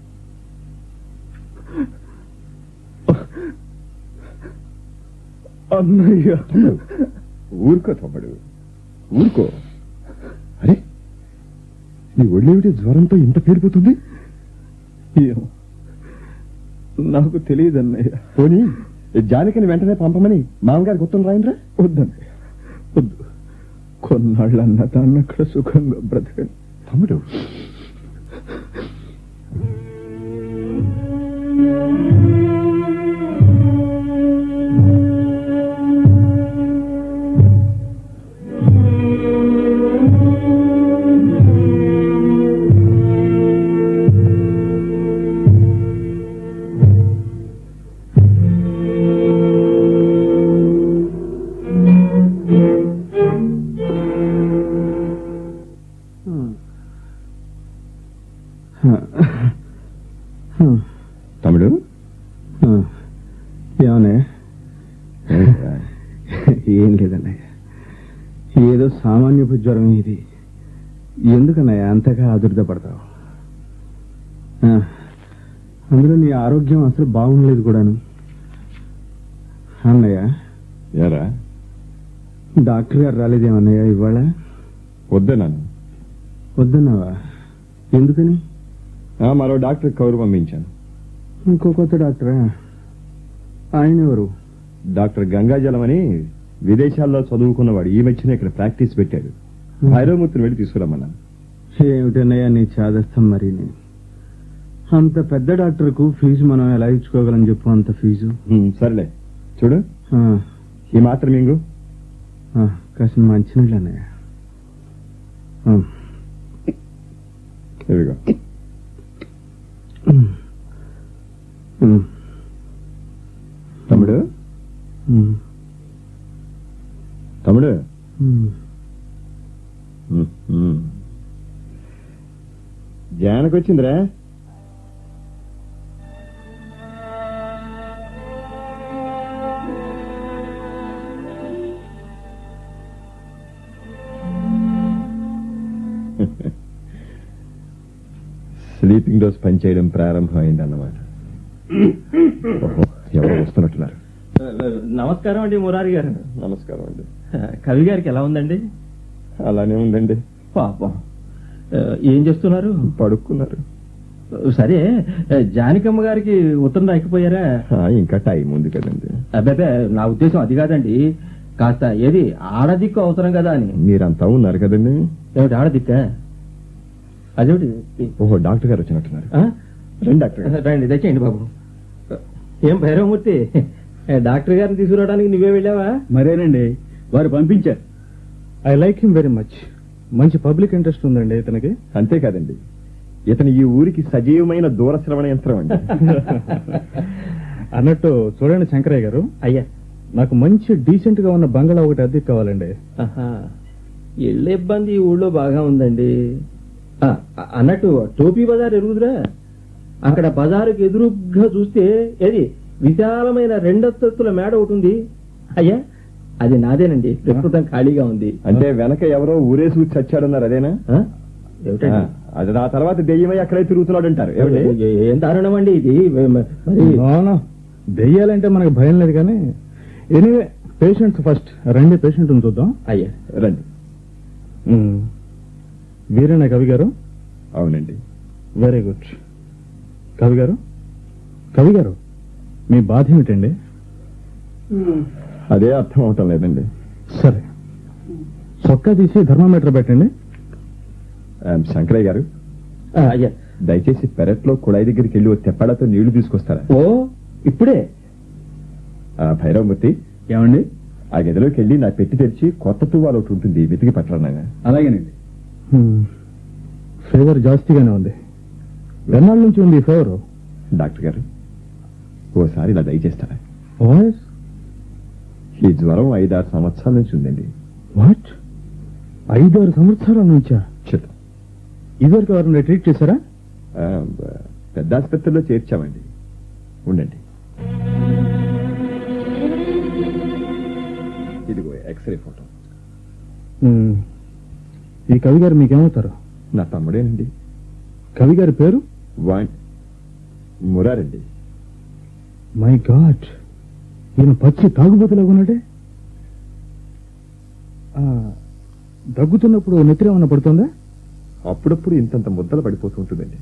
అన్నయ్య ఊరుకో తమ్ముడు ఊరుకో అరే నీ ఒళ్ళేమిటి జ్వరంతో ఇంత పేరిపోతుంది ఏమో నాకు తెలియదన్నయ్య పోనీ జానకిని వెంటనే పంపమని మామగారు గుర్తం రాయండ్రా వద్దన్నయ్య వద్దు కొన్నాళ్ళన్న దాన్ని అక్కడ సుఖంగా బ్రతకని తమ్ముడు సామాన్యపు జ్వరం ఇది ఎందుకన్నయ్య అంతగా ఆదుర్ద పడతావు ఆ, అందులో నీ ఆరోగ్యం అసలు బాగుండలేదు కూడాను అన్నయ్య ఏరా డాక్టర్ గారు రాలేదేమన్నయ్య ఇవాళ వద్దన్నాను వద్దన్నావా ఎందుకని ఆ, మరో డాక్టర్ కౌరు పంపించాను ఇంకో కొత్త డాక్టరా ఆయన ఎవరు డాక్టర్ గంగాజలం అని విదేశాల్లో చదువుకున్నవాడు ఈ మధ్యన ఇక్కడ ప్రాక్టీస్ పెట్టాడు భైరవమూర్తిని వెళ్ళి తీసుకురమ్మన్నాను ఏమిటన్నయ్య నీ చాదస్తం మరి అంత పెద్ద డాక్టర్కు ఫీజు మనం ఎలా ఇచ్చుకోగలం చెప్పు అంత ఫీజు హ్మ్, సరేలే చూడు ఆ, ఈ మాత్రం మింగు ఆ, కాసిన మంచినీళ్ళు అన్నయ్య ఆ, ఇదిగో ఉమ్, ఉమ్, తమ్ముడు ఉమ్, తమ్ముడు ఉమ్. హ్మ్, హ్మ్. జానకి వచ్చిందిరా స్లీపింగ్ డోస్ పనిచేయడం ప్రారంభమైంది అన్నమాట ఓహో, ఎవరో వస్తున్నట్టున్నారు నమస్కారం అండి మురారి గారు నమస్కారం అండి కవి గారికి ఎలా ఉందండి అలానే ఉందండి పాపం ఆ, ఏం చేస్తున్నారు పడుకున్నారు సరే ఆ, జానకమ్మ గారికి ఉత్తరం రాకపోయారా ఆ, ఇంకా టైం ఉంది కదండి అబ్బాబే నా ఉద్దేశం అది కాదండి కాస్త ఏది ఆడదిక్కు అవసరం కదా అని మీరంతా ఉన్నారు కదండి ఏమిటి ఆడదిక్క అదేమిటి ఓహో డాక్టర్ గారు వచ్చినట్టున్నారు ఆ? రండి డాక్టర్ గారు రండి దయచేయండి బాబు ఏం భైరవమూర్తి డాక్టర్ గారిని తీసుకురావడానికి నువ్వే వెళ్ళావా మరేనండి వారు పంపించారు I like him very much మంచి పబ్లిక్ ఇంట్రెస్ట్ ఉందండి ఇతనికి అంతేకాదండి ఇతను ఈ ఊరికి సజీవమైన దూర శ్రవణ యంత్రం అండి అన్నట్టు చూడండి శంకరయ్య గారు అయ్యా నాకు మంచి డీసెంట్ గా ఉన్న బంగ్లా ఒకటి అద్దెకి కావాలండి ఆహా. ఇళ్ళ ఇబ్బంది ఈ ఊళ్ళో బాగా ఉందండి ఆ, అ- అన్నట్టు టోపీ బజార్ ఎరుగుదురా అక్కడ బజారుకి ఎదురుగ్గా చూస్తే ఏది విశాలమైన రెండొత్తుల మేడ ఒకటి ఉంది అయ్యా అది నాదేనండి ప్రస్తుతం ఖాళీగా ఉంది అంటే వెనక ఎవరో ఊరేసి వచ్చి చచ్చాడన్నారు అదేనా ఆ? ఏమిటండి? ఆ, అది ఆ తర్వాత దెయ్యమై అక్కడే తిరుగుతున్నాడు అంటారు ఏమండి ఏ- ఏం దారుణం అండి ఇది మరి అవును దెయ్యాలంటే మనకు భయం లేదు కానీ ఎనీవే పేషెంట్స్ ఫస్ట్ రండి పేషెంట్ చూద్దాం అయ్యా రండి వీరేనా కవి గారు అవునండి వెరీ గుడ్ కవి గారు కవి గారు మీ బాధ ఏమిటండి అదే అర్థం అవటం లేదండి సరే చొక్కా తీసి థర్మామీటర్ పెట్టండి ఆ, శంకరయ్య గారు ఆ, అయ్యా దయచేసి పెరట్లో కుళాయి దగ్గరికి వెళ్ళి ఓ తెప్పాడతో నీళ్లు తీసుకొస్తారా ఓ ఇప్పుడే ఆ, భైరవమూర్తి ఏమండి ఆ గదిలోకి వెళ్ళి నా పెట్టి తెరిచి కొత్త తువ్వాలు ఒకటి ఉంటుంది వెతికి పట్టరా అలాగేనండి ఫీవర్ జాస్తిగానే ఉంది ఎన్నాళ్ళ నుంచి ఉంది ఫీవర్ డాక్టర్ గారు ఓసారి ఇలా దయచేస్తారా వాయిస్ ఈ జ్వరం ఐదారు సంవత్సరాల నుంచి ఉందండి వాట్ ఐదారు సంవత్సరాల నుంచా చిత్తం ఇదివరకు ఎవరైనా ట్రీట్ చేశారా ఆ, పెద్ద ఆసుపత్రిలో చేర్చామండి ఉండండి ఇదిగో ఎక్స్రే ఫోటో మ్మ్. ఈ కవి గారు మీకేమవుతారు నా తమ్ముడేనండి కవి గారి పేరు వాణ్ మురారండి మై గాడ్ ఈయన పచ్చి తాగుబోతులాగా ఉన్నాడే ఆ, దగ్గుతున్నప్పుడు నెత్తిరేమన్నా పడుతుందా అప్పుడప్పుడు ఇంతంత ముద్దలు పడిపోతూ ఉంటుందండి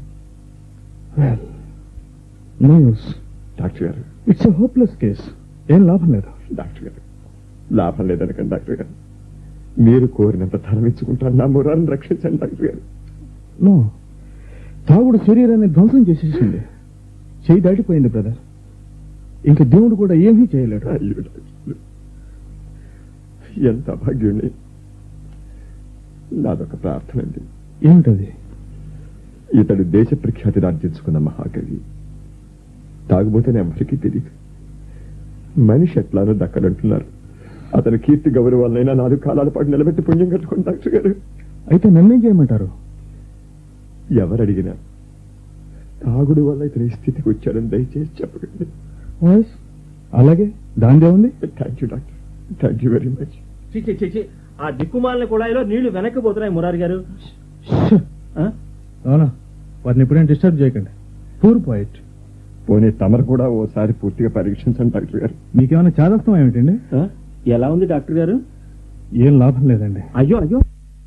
నో యూస్ డాక్టర్ గారు ఇట్స్ ఎ హోప్లెస్ కేస్ ఏం లాభం లేదు డాక్టర్ గారు లాభం లేదనకండి డాక్టర్ గారు మీరు కోరినంత ధనం ఇచ్చుకుంటాను నా మురాన్ని రక్షించండి డాక్టర్ గారు నో తాగుడు శరీరాన్ని ధ్వంసం చేసేసింది చేయి దాటిపోయింది బ్రదర్ ఇంక దేవుడు కూడా ఏమీ చేయలేడు అయ్యో డాక్టర్ ఎంత అభాగ్యుణ్ణి నాదొక ప్రార్థన అండి ఏమిటది ఇతడు దేశ ప్రఖ్యాతి ఆర్జించుకున్న మహాకవి తాగుబోతేనే ఎవరికి తెలియదు మనిషి ఎట్లానో దక్కడంటున్నారు అతని కీర్తి గౌరవాలైనా నాలుగు కాలాల పాటు నిలబెట్టి పుణ్యం కట్టుకోండి డాక్టర్ గారు అయితే నన్నేం చేయమంటారు ఎవరు అడిగినా తాగుడు వల్ల ఇతని ఈ స్థితికి వచ్చాడని దయచేసి చెప్పకండి వాయిస్ అలాగే దాందే ఉంది thank you doctor thank you very much చి, చి, చి, చి. ఆ దిక్కుమాలిన కుళాయిలో నీళ్లు వెనక్కి పోతున్నాయి మురారి గారు ఆ? అవునా వారిని ఎప్పుడైనా డిస్టర్బ్ చేయకండి పూర్ పాయింట్ పోనీ తమరు కూడా ఓసారి పూర్తిగా పరీక్షించండి డాక్టర్ గారు మీకేమైనా చాదస్తం ఏమిటండి ఆ? ఎలా ఉంది డాక్టర్ గారు ఏం లాభం లేదండి అయ్యో అయ్యో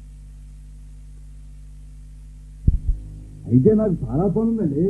అయితే నాకు చాలా పనుందండి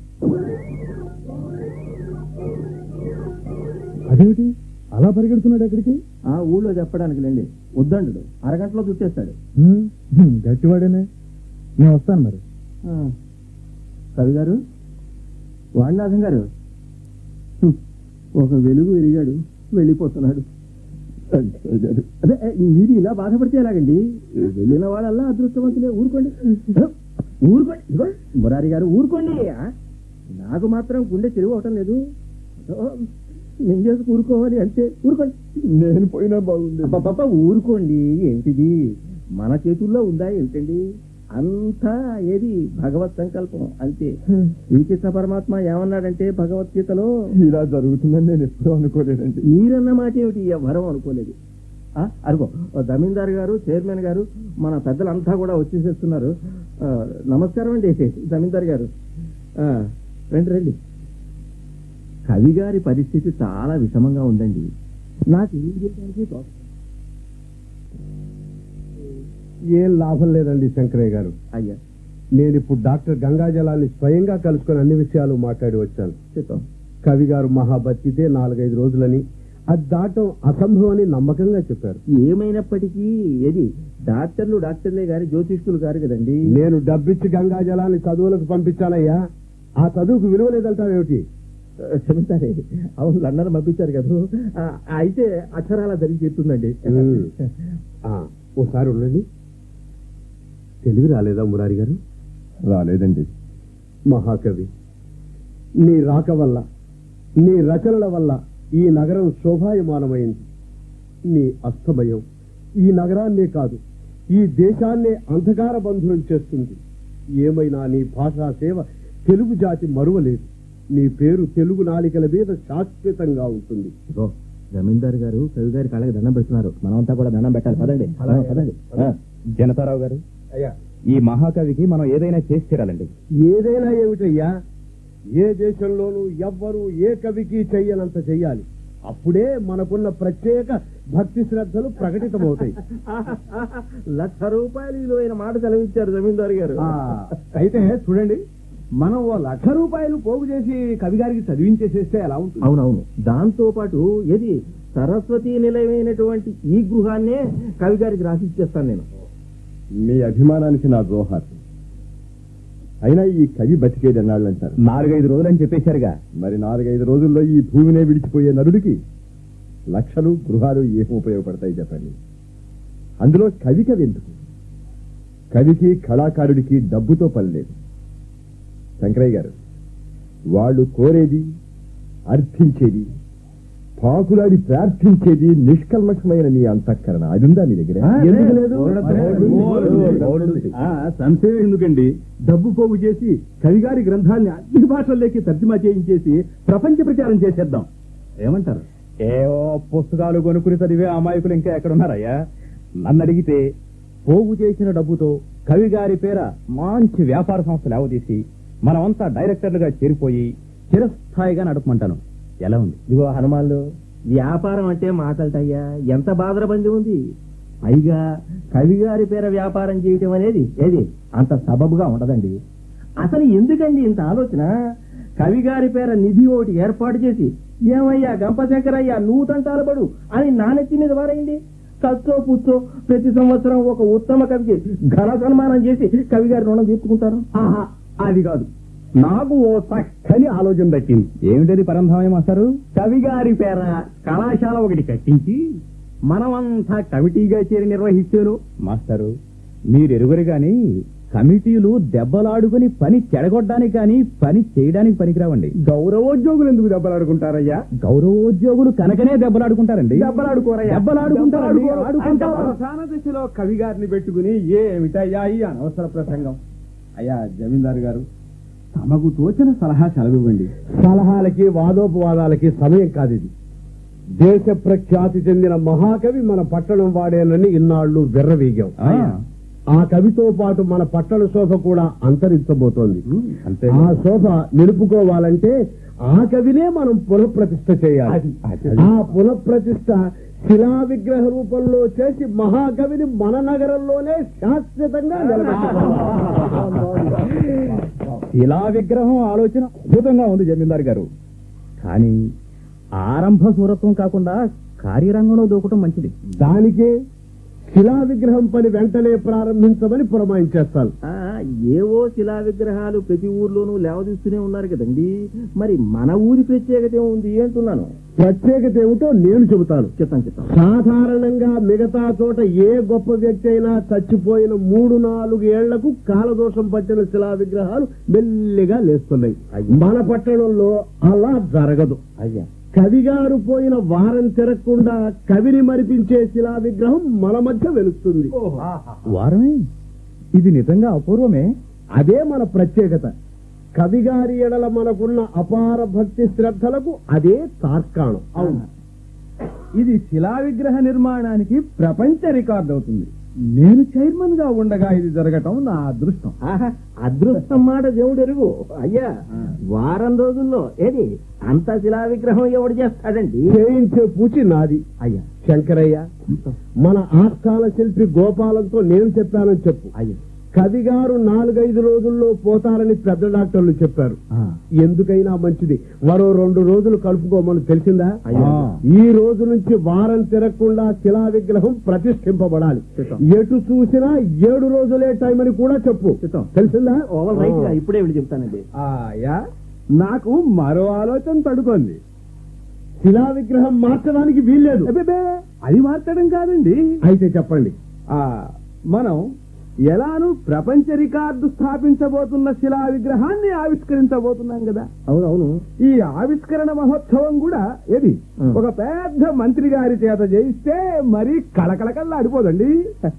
అదేమిటి అలా పరిగెడుతున్నాడు ఎక్కడికి ఆ ఊళ్ళో చెప్పడానికి లేండి వద్దండు అరగంటలో చుట్టేస్తాడు హ్మ్, హ్మ్, గట్టివాడేనే నేను వస్తాను మరి కవి గారు వాణినాథం గారు హ్మ్, ఒక వెలుగు వెలిగాడు వెళ్ళిపోతున్నాడు అదే మీరు ఇలా బాధపడితే ఎలాగండి వెళ్ళిన వాళ్ళల్లా అదృష్టవంతులే ఊరుకోండి ఊరుకోండి ఇదిగో, మురారి గారు ఊరుకోండి ఆ? నాకు మాత్రం గుండె చెరువు అవటం లేదు ఏదో మింగేసి ఊరుకోవాలి అంతే ఊరుకోండి నేను పోయినా బాగుంది అబ్బబ్బబ్బ, ఊరుకోండి ఏంటిది మన చేతుల్లో ఉందా ఏమిటండి అంతా ఏది భగవత్ సంకల్పం అంతే శ్రీకృష్ణ పరమాత్మ ఏమన్నాడంటే భగవద్గీతలో ఇలా జరుగుతుందని నేను ఎప్పుడూ అనుకోలేదండి మీరన్న మాట ఏమిటి ఎవరం అనుకోలేదు ఆ, అరుగో ఓ జమీందార్ గారు చైర్మన్ గారు మన పెద్దలంతా కూడా వచ్చేసేస్తున్నారు ఆ, నమస్కారం అండి జమీందార్ గారు ఆ, రండి రండి కవి గారి పరిస్థితి చాలా విషమంగా ఉందండి నాకు ఏం చేయడానికి తోచ- ఏం లాభం లేదండి శంకరయ్య గారు అయ్యా నేను ఇప్పుడు డాక్టర్ గంగాజలాన్ని స్వయంగా కలుసుకొని అన్ని విషయాలు మాట్లాడి వచ్చాను చెప్తాం కవి గారు మహాబతితే నాలుగైదు రోజులని అది దాటం అసంభవం అని నమ్మకంగా చెప్పారు ఏమైనప్పటికీ ఏది డాక్టర్లు డాక్టర్లే గారి జ్యోతిష్కులు గారు కదండి నేను డబ్బిచ్చి గంగాజలాన్ని చదువులకు పంపించానయ్యా ఆ చదువుకు విలువ లేదంటావేమిటి క్షమించాలి అవును లండన్ పంపించారు కదా ఆ, అయితే అక్షరాల జరిగి చెప్తుందండి ఉమ్. ఆ, ఓసారి ఉండండి తెలివి రాలేదా మురారి గారు రాలేదండి మహాకవి నీ రాక వల్ల నీ రచనల వల్ల ఈ నగరం శోభాయమానమైంది నీ అస్తమయం ఈ నగరాన్నే కాదు ఈ దేశాన్నే అంధకార బంధురం చేస్తుంది ఏమైనా నీ భాషా సేవ తెలుగు జాతి మరువలేదు నీ పేరు తెలుగు నాలికల మీద శాశ్వతంగా ఉంటుంది ఇదిగో, జమీందార్ గారు కవి గారి కాళ్ళకి దండం పెడుతున్నారు మనమంతా కూడా దండం పెట్టాలి పదండి అలాగే. పదండి ఆ, జనతారావు గారు అయ్యా ఈ మహాకవికి మనం ఏదైనా చేసి తీరాలండి ఏదైనా ఏమిటయ్యా ఏ దేశంలోనూ ఎవ్వరూ ఏ కవికి చెయ్యనంత చెయ్యాలి అప్పుడే మనకున్న ప్రత్యేక భక్తి శ్రద్ధలు ప్రకటితమవుతాయి లక్ష రూపాయలు విలువైన మాట సెలవిచ్చారు జమీందార్ గారు ఆ, అయితే చూడండి మనం ఓ లక్ష రూపాయలు పోగు చేసి కవి గారికి చదివించేసేస్తే ఎలా ఉంటుంది అవునవును దాంతో పాటు ఏది సరస్వతి నిలయమైనటువంటి ఈ గృహాన్నే కవి గారికి రాసిచ్చేస్తాను నేను మీ అభిమానానికి నా జోహార్ అయినా ఈ కవి బతికేది ఎన్నాళ్ళంటారు నాలుగైదు రోజులని చెప్పేశారుగా మరి నాలుగైదు రోజుల్లో ఈ భూమినే విడిచిపోయే నరుడికి లక్షలు గృహాలు ఏం ఉపయోగపడతాయి చెప్పండి అందులో కవి కవి ఎందుకు కవికి కళాకారుడికి డబ్బుతో పని లేదు శంకరయ్య గారు వాళ్ళు కోరేది అర్థించేది పాకులాడి ప్రార్థించేది నిష్కల్మషమైన నీ అంతఃకరణ అది ఉందా నీ దగ్గర ఎందుకు లేదు? ఆ, సంశయం ఎందుకండి డబ్బు పోగు చేసి కవిగారి గ్రంథాల్ని అన్ని భాషల్లోకి తర్జుమా చేయించేసి ప్రపంచ ప్రచారం చేసేద్దాం ఏమంటారు ఏవో పుస్తకాలు కొనుక్కుని చదివే అమాయకులు ఇంకా ఎక్కడున్నారయ్యా నన్ను అడిగితే పోగు చేసిన డబ్బుతో కవి గారి పేర మంచి వ్యాపార సంస్థ లేవదీసి మనమంతా డైరెక్టర్లుగా చేరిపోయి చిరస్థాయిగా నడపమంటాను ఎలా ఉంది ఇదిగో హనుమాన్లు వ్యాపారం అంటే మాటలటయ్యా ఎంత బాధరబంది ఉంది పైగా కవి గారి పేర వ్యాపారం చేయటం అనేది ఏది అంత సబబుగా ఉండదండి అసలు ఎందుకండి ఇంత ఆలోచన కవి గారి పేర నిధి ఒకటి ఏర్పాటు చేసి ఏమయ్యా గంపశంకరయ్యా నువ్వు తంటాలు పడు అని నానెత్తి మీద వారైంది కచ్చో పుచ్చో ప్రతి సంవత్సరం ఒక ఉత్తమ కవికి ఘన సన్మానం చేసి కవి గారి రుణం తీర్చుకుంటారు ఆహా, అది కాదు నాకు ఓ చక్కని ఆలోచన దక్కింది ఏమిటది పరంధామయ్య మాస్టారు కవి గారి పేర కళాశాల ఒకటి కట్టించి మనమంతా కమిటీగా చేరి నిర్వహించాను మాస్టారు మీరు ఎరుగురు గాని కమిటీలు దెబ్బలాడుకుని పని చెడగొట్టడానికి కానీ పని చేయడానికి పనికిరావండి గౌరవోద్యోగులు ఎందుకు దెబ్బలాడుకుంటారయ్యా గౌరవోద్యోగులు కనుకనే దెబ్బలాడుకుంటారండి దెబ్బలాడుకోరయ్యా దెబ్బలాడుకుంటారండి. దెబ్బలాడుకోరు. ఆడుకుంటారు. అవసాన దశలో కవి గారిని పెట్టుకుని ఏమిటయ్యా ఈ అనవసర ప్రసంగం అయ్యా జమీందారు గారు తమకు తోచిన సలహా సెలవివ్వండి సలహాలకి వాదోపవాదాలకి సమయం కాదు ఇది దేశ ప్రఖ్యాతి చెందిన మహాకవి మన పట్టణం వాడేనని ఇన్నాళ్లు విర్రవీగాం ఆ, ఆ కవితో పాటు మన పట్టణ శోభ కూడా అంతరించబోతోంది అంతే ఆ శోభ నిలుపుకోవాలంటే ఆ కవినే మనం పునఃప్రతిష్ఠ చేయాలి అది. ఆ పునఃప్రతిష్ఠ శిలా విగ్రహ రూపంలో చేసి మహాకవిని మన నగరంలోనే శాశ్వతంగా నిలబెట్టుకోవాలి ఇలా విగ్రహం ఆలోచన అద్భుతంగా ఉంది జమీందార్ గారు కానీ ఆరంభ సూరత్వం కాకుండా కార్యరంగంలో దూకటం మంచిది దానికే శిలా విగ్రహం పని వెంటనే ప్రారంభించమని పురమాయించేస్తాను ఆ, ఏవో శిలా విగ్రహాలు ప్రతి ఊర్లోనూ లేవదీస్తూనే ఉన్నారు కదండి మరి మన ఊరి ప్రత్యేకత ఏముంది అంటున్నాను ప్రత్యేకత ఏమిటో నేను చెబుతాను చెప్తాను చెప్తాను సాధారణంగా మిగతా చోట ఏ గొప్ప వ్యక్తి అయినా చచ్చిపోయిన మూడు నాలుగు ఏళ్లకు కాలదోషం పట్టిన శిలా విగ్రహాలు మెల్లిగా లేస్తున్నాయి మన పట్టణంలో అలా జరగదు అయ్యా కవిగారు పోయిన వారం తిరగకుండా కవిని మరిపించే శిలా విగ్రహం మన మధ్య వెలుస్తుంది వారమే ఇది నిజంగా అపూర్వమే అదే మన ప్రత్యేకత కవిగారి ఎడల మనకున్న అపార భక్తి శ్రద్ధలకు అదే తార్కాణం అవును ఇది శిలా విగ్రహ నిర్మాణానికి ప్రపంచ రికార్డు అవుతుంది నేను చైర్మన్ గా ఉండగా ఇది జరగటం నా అదృష్టం ఆహా, అదృష్టం మాట దేవుడు ఎరుగు అయ్యా వారం రోజుల్లో ఏది అంత శిలా విగ్రహం ఎవడు చేస్తాడండి చేయించే పూచి నాది అయ్యా శంకరయ్య మన ఆస్థాన శిల్పి గోపాలంతో నేను చెప్పానని చెప్పు అయ్యా కవిగారు నాలుగైదు రోజుల్లో పోతారని పెద్ద డాక్టర్లు చెప్పారు ఎందుకైనా మంచిది మరో రెండు రోజులు కలుపుకోమని తెలిసిందా అయ్యా. ఈ రోజు నుంచి వారం తిరగకుండా శిలా విగ్రహం ప్రతిష్ఠింపబడాలి చిత్తం. ఎటు చూసినా ఏడు రోజులే టైం అని కూడా చెప్పు చిత్తం. తెలిసిందా ఓవర్ రైట్ గా ఇప్పుడే వెళ్ళి చెప్తానండి ఆయా నాకు మరో ఆలోచన తడుకుంది శిలా విగ్రహం మార్చడానికి వీల్లేదు అబ్బబ్బే, అది మార్చడం కాదండి అయితే చెప్పండి ఆ మనం ఎలాను ప్రపంచ రికార్డు స్థాపించబోతున్న శిలా విగ్రహాన్ని ఆవిష్కరించబోతున్నాం కదా అవునవును ఈ ఆవిష్కరణ మహోత్సవం కూడా ఏది ఉం. ఒక పెద్ద మంత్రి గారి చేత చేయిస్తే మరీ కళకళకల్లా అడిపోదండి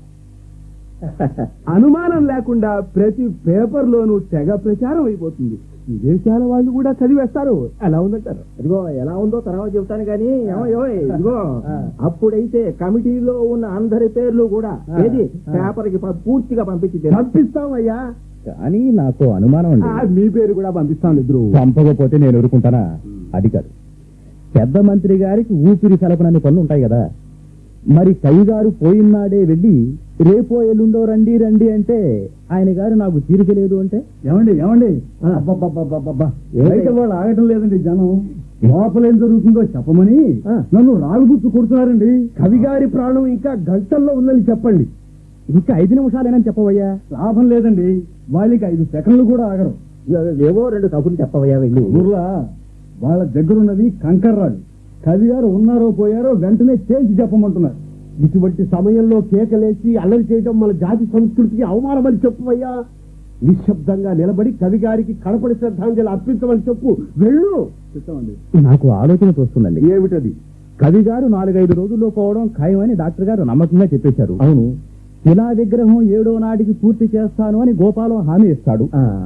అనుమానం లేకుండా ప్రతి పేపర్ లోను తెగ ప్రచారం అయిపోతుంది విదేశాల వాళ్ళు కూడా చదివేస్తారు ఎలా ఉందంటారు ఇదిగో ఎలా ఉందో తర్వాత చెప్తాను కానీ ఏమయ్యో ఇదిగో అప్పుడైతే కమిటీలో ఉన్న అందరి పేర్లు కూడా ఏది పేపర్ కి ప- పూర్తిగా పంపించి పంపిస్తామయ్యా కానీ నాకు అనుమానం ఆ, అండి మీ పేరు కూడా పంపిస్తాను ఇద్దరు పంపకపోతే నేను ఊరుకుంటానా అది కాదు పెద్ద మంత్రి గారికి ఊపిరి సలపనన్ని పనులు ఉంటాయి కదా మరి కవి గారు పోయినాడే వెళ్ళి రేపో ఎల్లుండో రండి రండి అంటే ఆయన గారు నాకు తీరిక లేదు అంటే ఏమండి ఏమండి అబ్బబ్బబ్బబ్బబ్బబ్బా. బయట వాళ్ళు ఆగటం లేదండి జనం లోపల ఏం జరుగుతుందో చెప్పమని ఆ. నన్ను రాగుబుచ్చు కొడుతున్నారండి కవిగారి ప్రాణం ఇంకా గంటల్లో ఉందని చెప్పండి ఇంకా ఐదు నిమిషాలేనని చెప్పవయ్యా లాభం లేదండి వాళ్ళకి ఐదు సెకండ్లు కూడా ఆగరు ఏవో రెండు కబుర్లు చెప్పవయ్యా వెళ్ళి ఊర్లా వాళ్ళ దగ్గరున్నది కంకర్రాడు కవి గారు ఉన్నారో పోయారో వెంటనే తేల్చి చెప్పమంటున్నారు ఇటువంటి సమయంలో కేకలేసి అల్లరి చేయడం మన జాతి సంస్కృతికి అవమానమని చెప్పువయ్యా నిశ్శబ్దంగా నిలబడి కవి గారికి కడపడి శ్రద్ధాంజలి అర్పించమని చెప్పు వెళ్ళు చెప్తామండి నాకు ఆలోచన తోస్తుందండి ఏమిటది కవి గారు నాలుగైదు రోజుల్లో పోవడం ఖాయమని డాక్టర్ గారు నమ్మకంగా చెప్పేశారు అవును శిలా విగ్రహం ఏడో నాటికి పూర్తి చేస్తాను అని గోపాలం హామీ ఇస్తాడు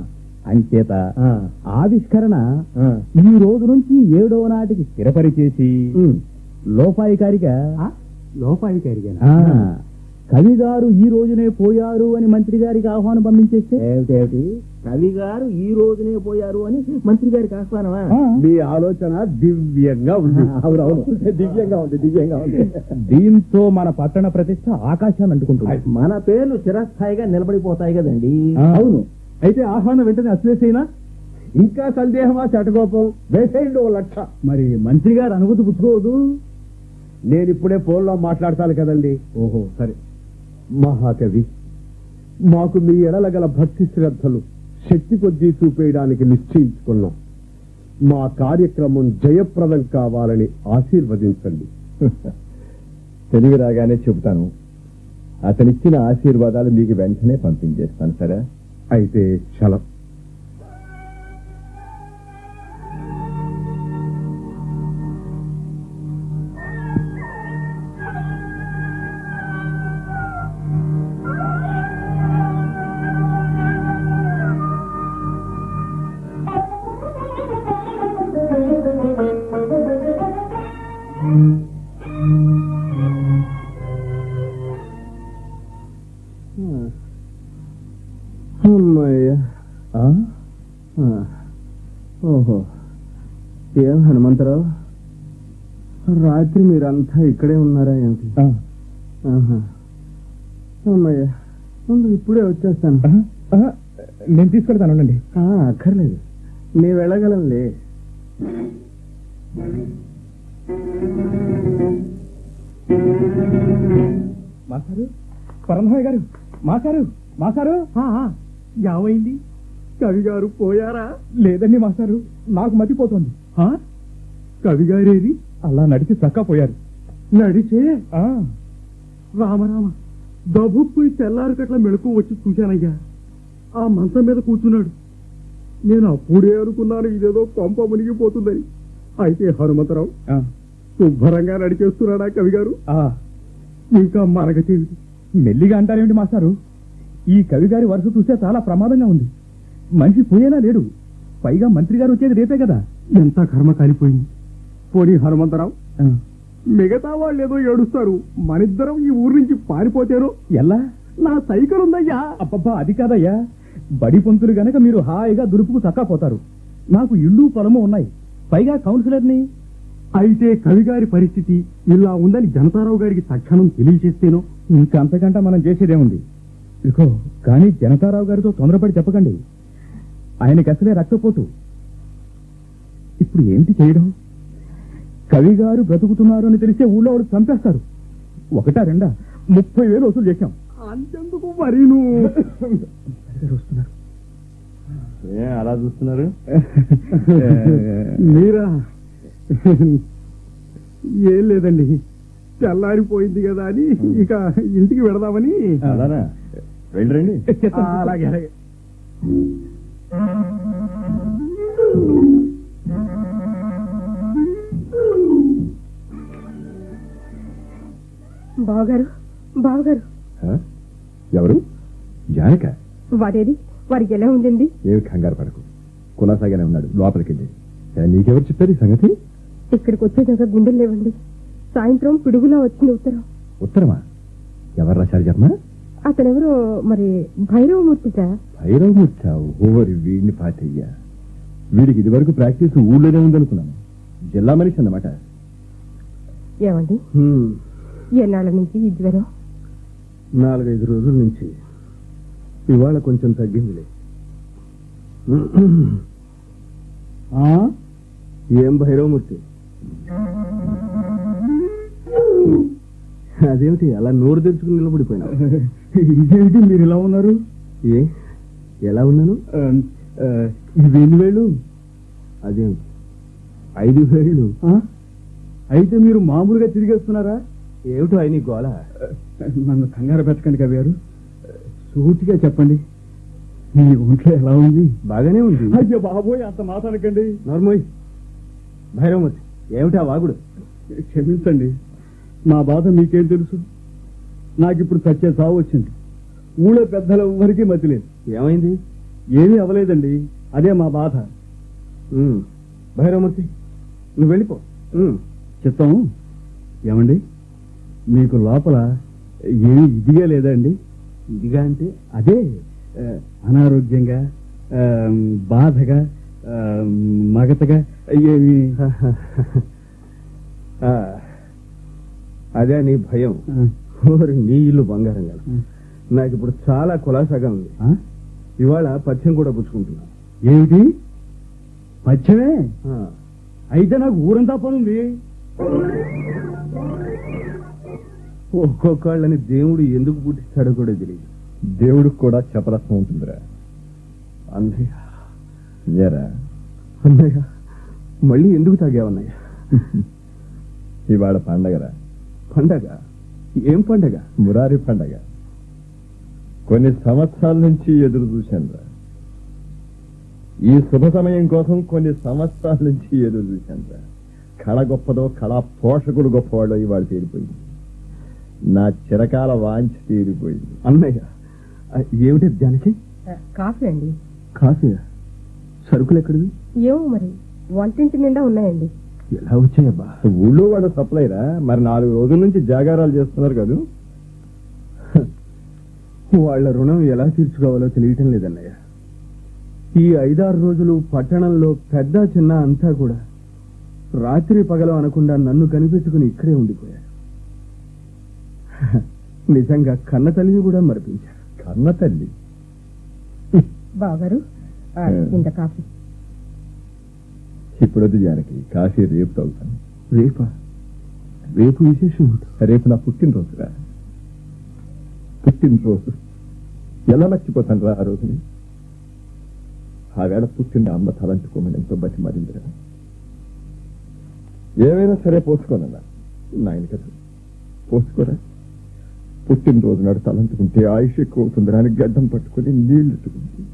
అంచేత ఆవిష్కరణ ఈ రోజు నుంచి ఏడో నాటికి స్థిరపరిచేసి లోపాయికారిగా లోపాయికారిగా ఆ, కవి గారు ఈ రోజునే పోయారు అని మంత్రి గారికి ఆహ్వానం పంపించేస్తే ఏమిటేమిటి కవి గారు ఈ రోజునే పోయారు అని మంత్రి గారికి ఆహ్వానమా ఆ, మీ ఆలోచన దివ్యంగా ఉంది అవునవును దివ్యంగా ఉంది దివ్యంగా ఉంది దీంతో మన పట్టణ ప్రతిష్ట ఆకాశాన్ని అంటుకుంటుంది మన పేర్లు చిరస్థాయిగా నిలబడిపోతాయి కదండి ఆ, అవును అయితే ఆహ్వానం వెంటనే అశ్వేసైనా ఇంకా సందేహమా చటకోపం వేసేయండి ఓ లక్ష మరి మంత్రి గారు అనుమతి పుచ్చుకోవద్దు నేను ఇప్పుడే ఫోన్లో మాట్లాడతాను కదండి ఓహో సరే మహాకవి మాకు మీ ఎడల గల భక్తి శ్రద్ధలు శక్తి కొద్దీ చూపేయడానికి నిశ్చయించుకున్నాం మా కార్యక్రమం జయప్రదం కావాలని ఆశీర్వదించండి తెలివి రాగానే చెబుతాను అతనిచ్చిన ఆశీర్వాదాలు మీకు వెంటనే పంపించేస్తాను సరే అయితే చలం Thank you. అమ్మయ్యా ఆ? ఆ. ఓహో ఏం హనుమంతరావు రాత్రి మీరంతా ఇక్కడే ఉన్నారా ఏమిటి ఆ. ఆహా. అమ్మయ్యా ఉండు, ఇప్పుడే వచ్చేస్తాను ఆహా, ఆహా, నేను తీసుకెళ్తాను ఉండండి ఆ, అక్కర్లేదు నేను వెళ్ళగలంలే మాసారు పరంధాయ్ గారు మాసారు మాసారు ఏమైంది కవి గారు పోయారా లేదండి మాసారు నాకు మతిపోతుంది కవి గారేది అలా నడిచి చక్కా పోయారు నడిచే ఆ, రామరామ దబుక్కుని తెల్లారి కట్ల మెలకు వచ్చి చూశానయ్యా ఆ మంచం మీద కూర్చున్నాడు నేను అప్పుడే అనుకున్నాను ఇదేదో కొంప మునిగిపోతుందని అయితే హనుమంతరావు ఆ, శుభ్రంగా నడిచేస్తున్నాడా కవి గారు ఆ. ఇంకా మనకు మెల్లిగా అంటారేమిటి మాస్టారు ఈ కవి గారి వరుస చూస్తే చాలా ప్రమాదంగా ఉంది మనిషి పోయేలా లేడు పైగా మంత్రి గారు వచ్చేది రేపే కదా ఎంత కర్మ కాలిపోయింది పోనీ హనుమంతరావు ఆ, మిగతా వాళ్ళు ఏదో ఏడుస్తారు మనిద్దరం ఈ ఊరు నుంచి పారిపోతేనో ఎలా నా సైకిల్ ఉందయ్యా అబ్బబ్బా అది కాదయ్యా బడి పొంతులు గనక మీరు హాయిగా దురుపుకు చక్కపోతారు నాకు ఇల్లు పొలము ఉన్నాయి పైగా కౌన్సిలర్ని అయితే కవిగారి పరిస్థితి ఇలా ఉందని జనతారావు గారికి తక్షణం తెలియచేస్తేనో ఇంకా అంతకంటే మనం చేసేదేముంది ఇదిగో కానీ జనతారావు గారితో తొందరపడి చెప్పకండి ఆయనకి అసలే రక్తపోటు ఇప్పుడు ఏంటి చేయడం కవి గారు బ్రతుకుతున్నారు అని తెలిసే ఊళ్ళో వాళ్ళు చంపేస్తారు ఒకటా రెండా ముప్పై వేలు వసూలు చేశాం అంతెందుకు మరీను వస్తున్నారు అలా చూస్తున్నారు మీరా ఏం లేదండి తెల్లారిపోయింది కదా అని ఇక ఇంటికి వెళదామని అలానా వెళ్ళరండి ఆ, అలాగే అలాగే బావగారు బావగారు ఆ? ఎవరు జానక వాడేది వారికి ఎలా ఉందండి ఏమి కంగారు పడకు కులాసాగానే ఉన్నాడు లోపలికి వెళ్ళి ఏ, నీకెవరు చెప్పారు ఈ సంగతి ఇక్కడికి వచ్చేదాకా గుండెలు లేవండి సాయంత్రం పిడుగులా వచ్చింది ఉత్తరం ఉత్తరమా ఎవరు రాశారు చెప్పమా అతనెవరో మరి భైరవమూర్తిట భైరవమూర్తి ఓవరి వీడిని పాతయ్యా వీడికి ఇదివరకు ప్రాక్టీస్ ఊళ్ళోనే ఉందనుకున్నాను జిల్లా మనిషి అన్నమాట ఏమండి ఎన్నాళ్ళ నుంచి ఈ జ్వరం నాలుగైదు రోజుల నుంచి ఇవాళ కొంచెం తగ్గిందిలే ఏం భైరవమూర్తి అదేమిటి అలా నోరు తెచ్చుకుని నిలబడిపోయినా ఇదేమిటి మీరు ఇలా ఉన్నారు ఏ ఎలా ఉన్నాను ఇవి ఎన్ని వేళ్ళు అదేమిటి ఐదు వేళ్ళు ఆ? అయితే మీరు మామూలుగా తిరిగేస్తున్నారా ఏమిటో అయిన గోళ నన్ను కంగారు పెట్టకండి కవి గారు సూటిగా చెప్పండి మీ ఒంట్లో ఎలా ఉంది బాగానే ఉంది అయ్యో బాబోయ్ అంత మాట్లాడకండి నోర్మోయ్ భైరవమూర్తి ఏమిటా వాగుడు క్షమించండి నా బాధ మీకేం తెలుసు నాకిప్పుడు చచ్చే సావు వచ్చింది ఊళ్ళో పెద్దల ఎవరికీ మతి లేదు ఏమైంది ఏమీ అవ్వలేదండి అదే మా బాధ ఉమ్, భైరవమూర్తి నువ్వు వెళ్ళిపో ఉమ్, చిత్తం ఏమండి మీకు లోపల ఏమీ ఇదిగా లేదండి ఇదిగా అంటే అదే ఆ, అనారోగ్యంగా ఆ, బాధగా ఆ, మగతగా ఏమి ఆ, అదే నీ భయం ఆ, ఓరి నీ ఇల్లు బంగారం కదా నాకు ఇప్పుడు చాలా కులాసాగా ఉంది ఆ? ఇవాళ పథ్యం కూడా పుచ్చుకుంటున్నా ఏమిటి పచ్చమే ఆ, అయితే నాకు ఊరంతా పనుంది ఒక్కొక్కళ్ళని దేవుడు ఎందుకు పుట్టిస్తాడో కూడా తెలియదు దేవుడికి కూడా చపరత్వం ఉంటుందిరా అన్నయ్య ఏరా అన్నయ్య మళ్ళీ ఎందుకు తాగావన్నయ్య ఇవాళ పండగరా పండగ ఏం పండగ మురారి పండగ కొన్ని సంవత్సరాల నుంచి ఎదురు చూశానురా ఈ శుభ సమయం కోసం కొన్ని సంవత్సరాల నుంచి ఎదురు చూశానురా కళ గొప్పదో కళా పోషకుడు గొప్పవాడో ఇవాళ తీరిపోయింది నా చిరకాల వాంఛ తీరిపోయింది అన్నయ్య ఆ, ఏమిటి జానకి కాఫీ అండి కాఫీ సరుకులు ఎక్కడివి ఏమో మరి వంటింటి నిండా ఉన్నాయండి ఎలా వచ్చాయబ్బా ఊళ్ళో వాళ్ళ సప్లైరా మరి నాలుగు రోజుల నుంచి జాగారాలు చేస్తున్నారు కదూ వాళ్ళ రుణం ఎలా తీర్చుకోవాలో తెలియటం లేదన్నయ్య ఈ ఐదారు రోజులు పట్టణంలో పెద్ద చిన్న అంతా కూడా రాత్రి పగలు అనకుండా నన్ను కనిపెట్టుకుని ఇక్కడే ఉండిపోయారు నిజంగా కన్న తల్లిని కూడా మరిపించారు కన్న తల్లి బావగారు ఆ, ఇంత కాఫీ ఇప్పుడొద్దు జానకి కాఫీ రేపు తాగుతాను రేపా రేపు విశేషం రేపు నా పుట్టినరోజురా పుట్టినరోజు ఎలా మర్చిపోతాను రా ఆ రోజుని ఆ వేళ పుట్టిన అమ్మ తలంచుకోమని ఎంతో బతి మరిందిరా ఏమైనా సరే పోసుకోనన్నా నాయన కదా పోసుకోరా పుట్టినరోజు నాడు తలంచుకుంటే ఆయుష్ ఎక్కువ అవుతుందిరా అని గడ్డం పట్టుకుని నీళ్లు తుకుంది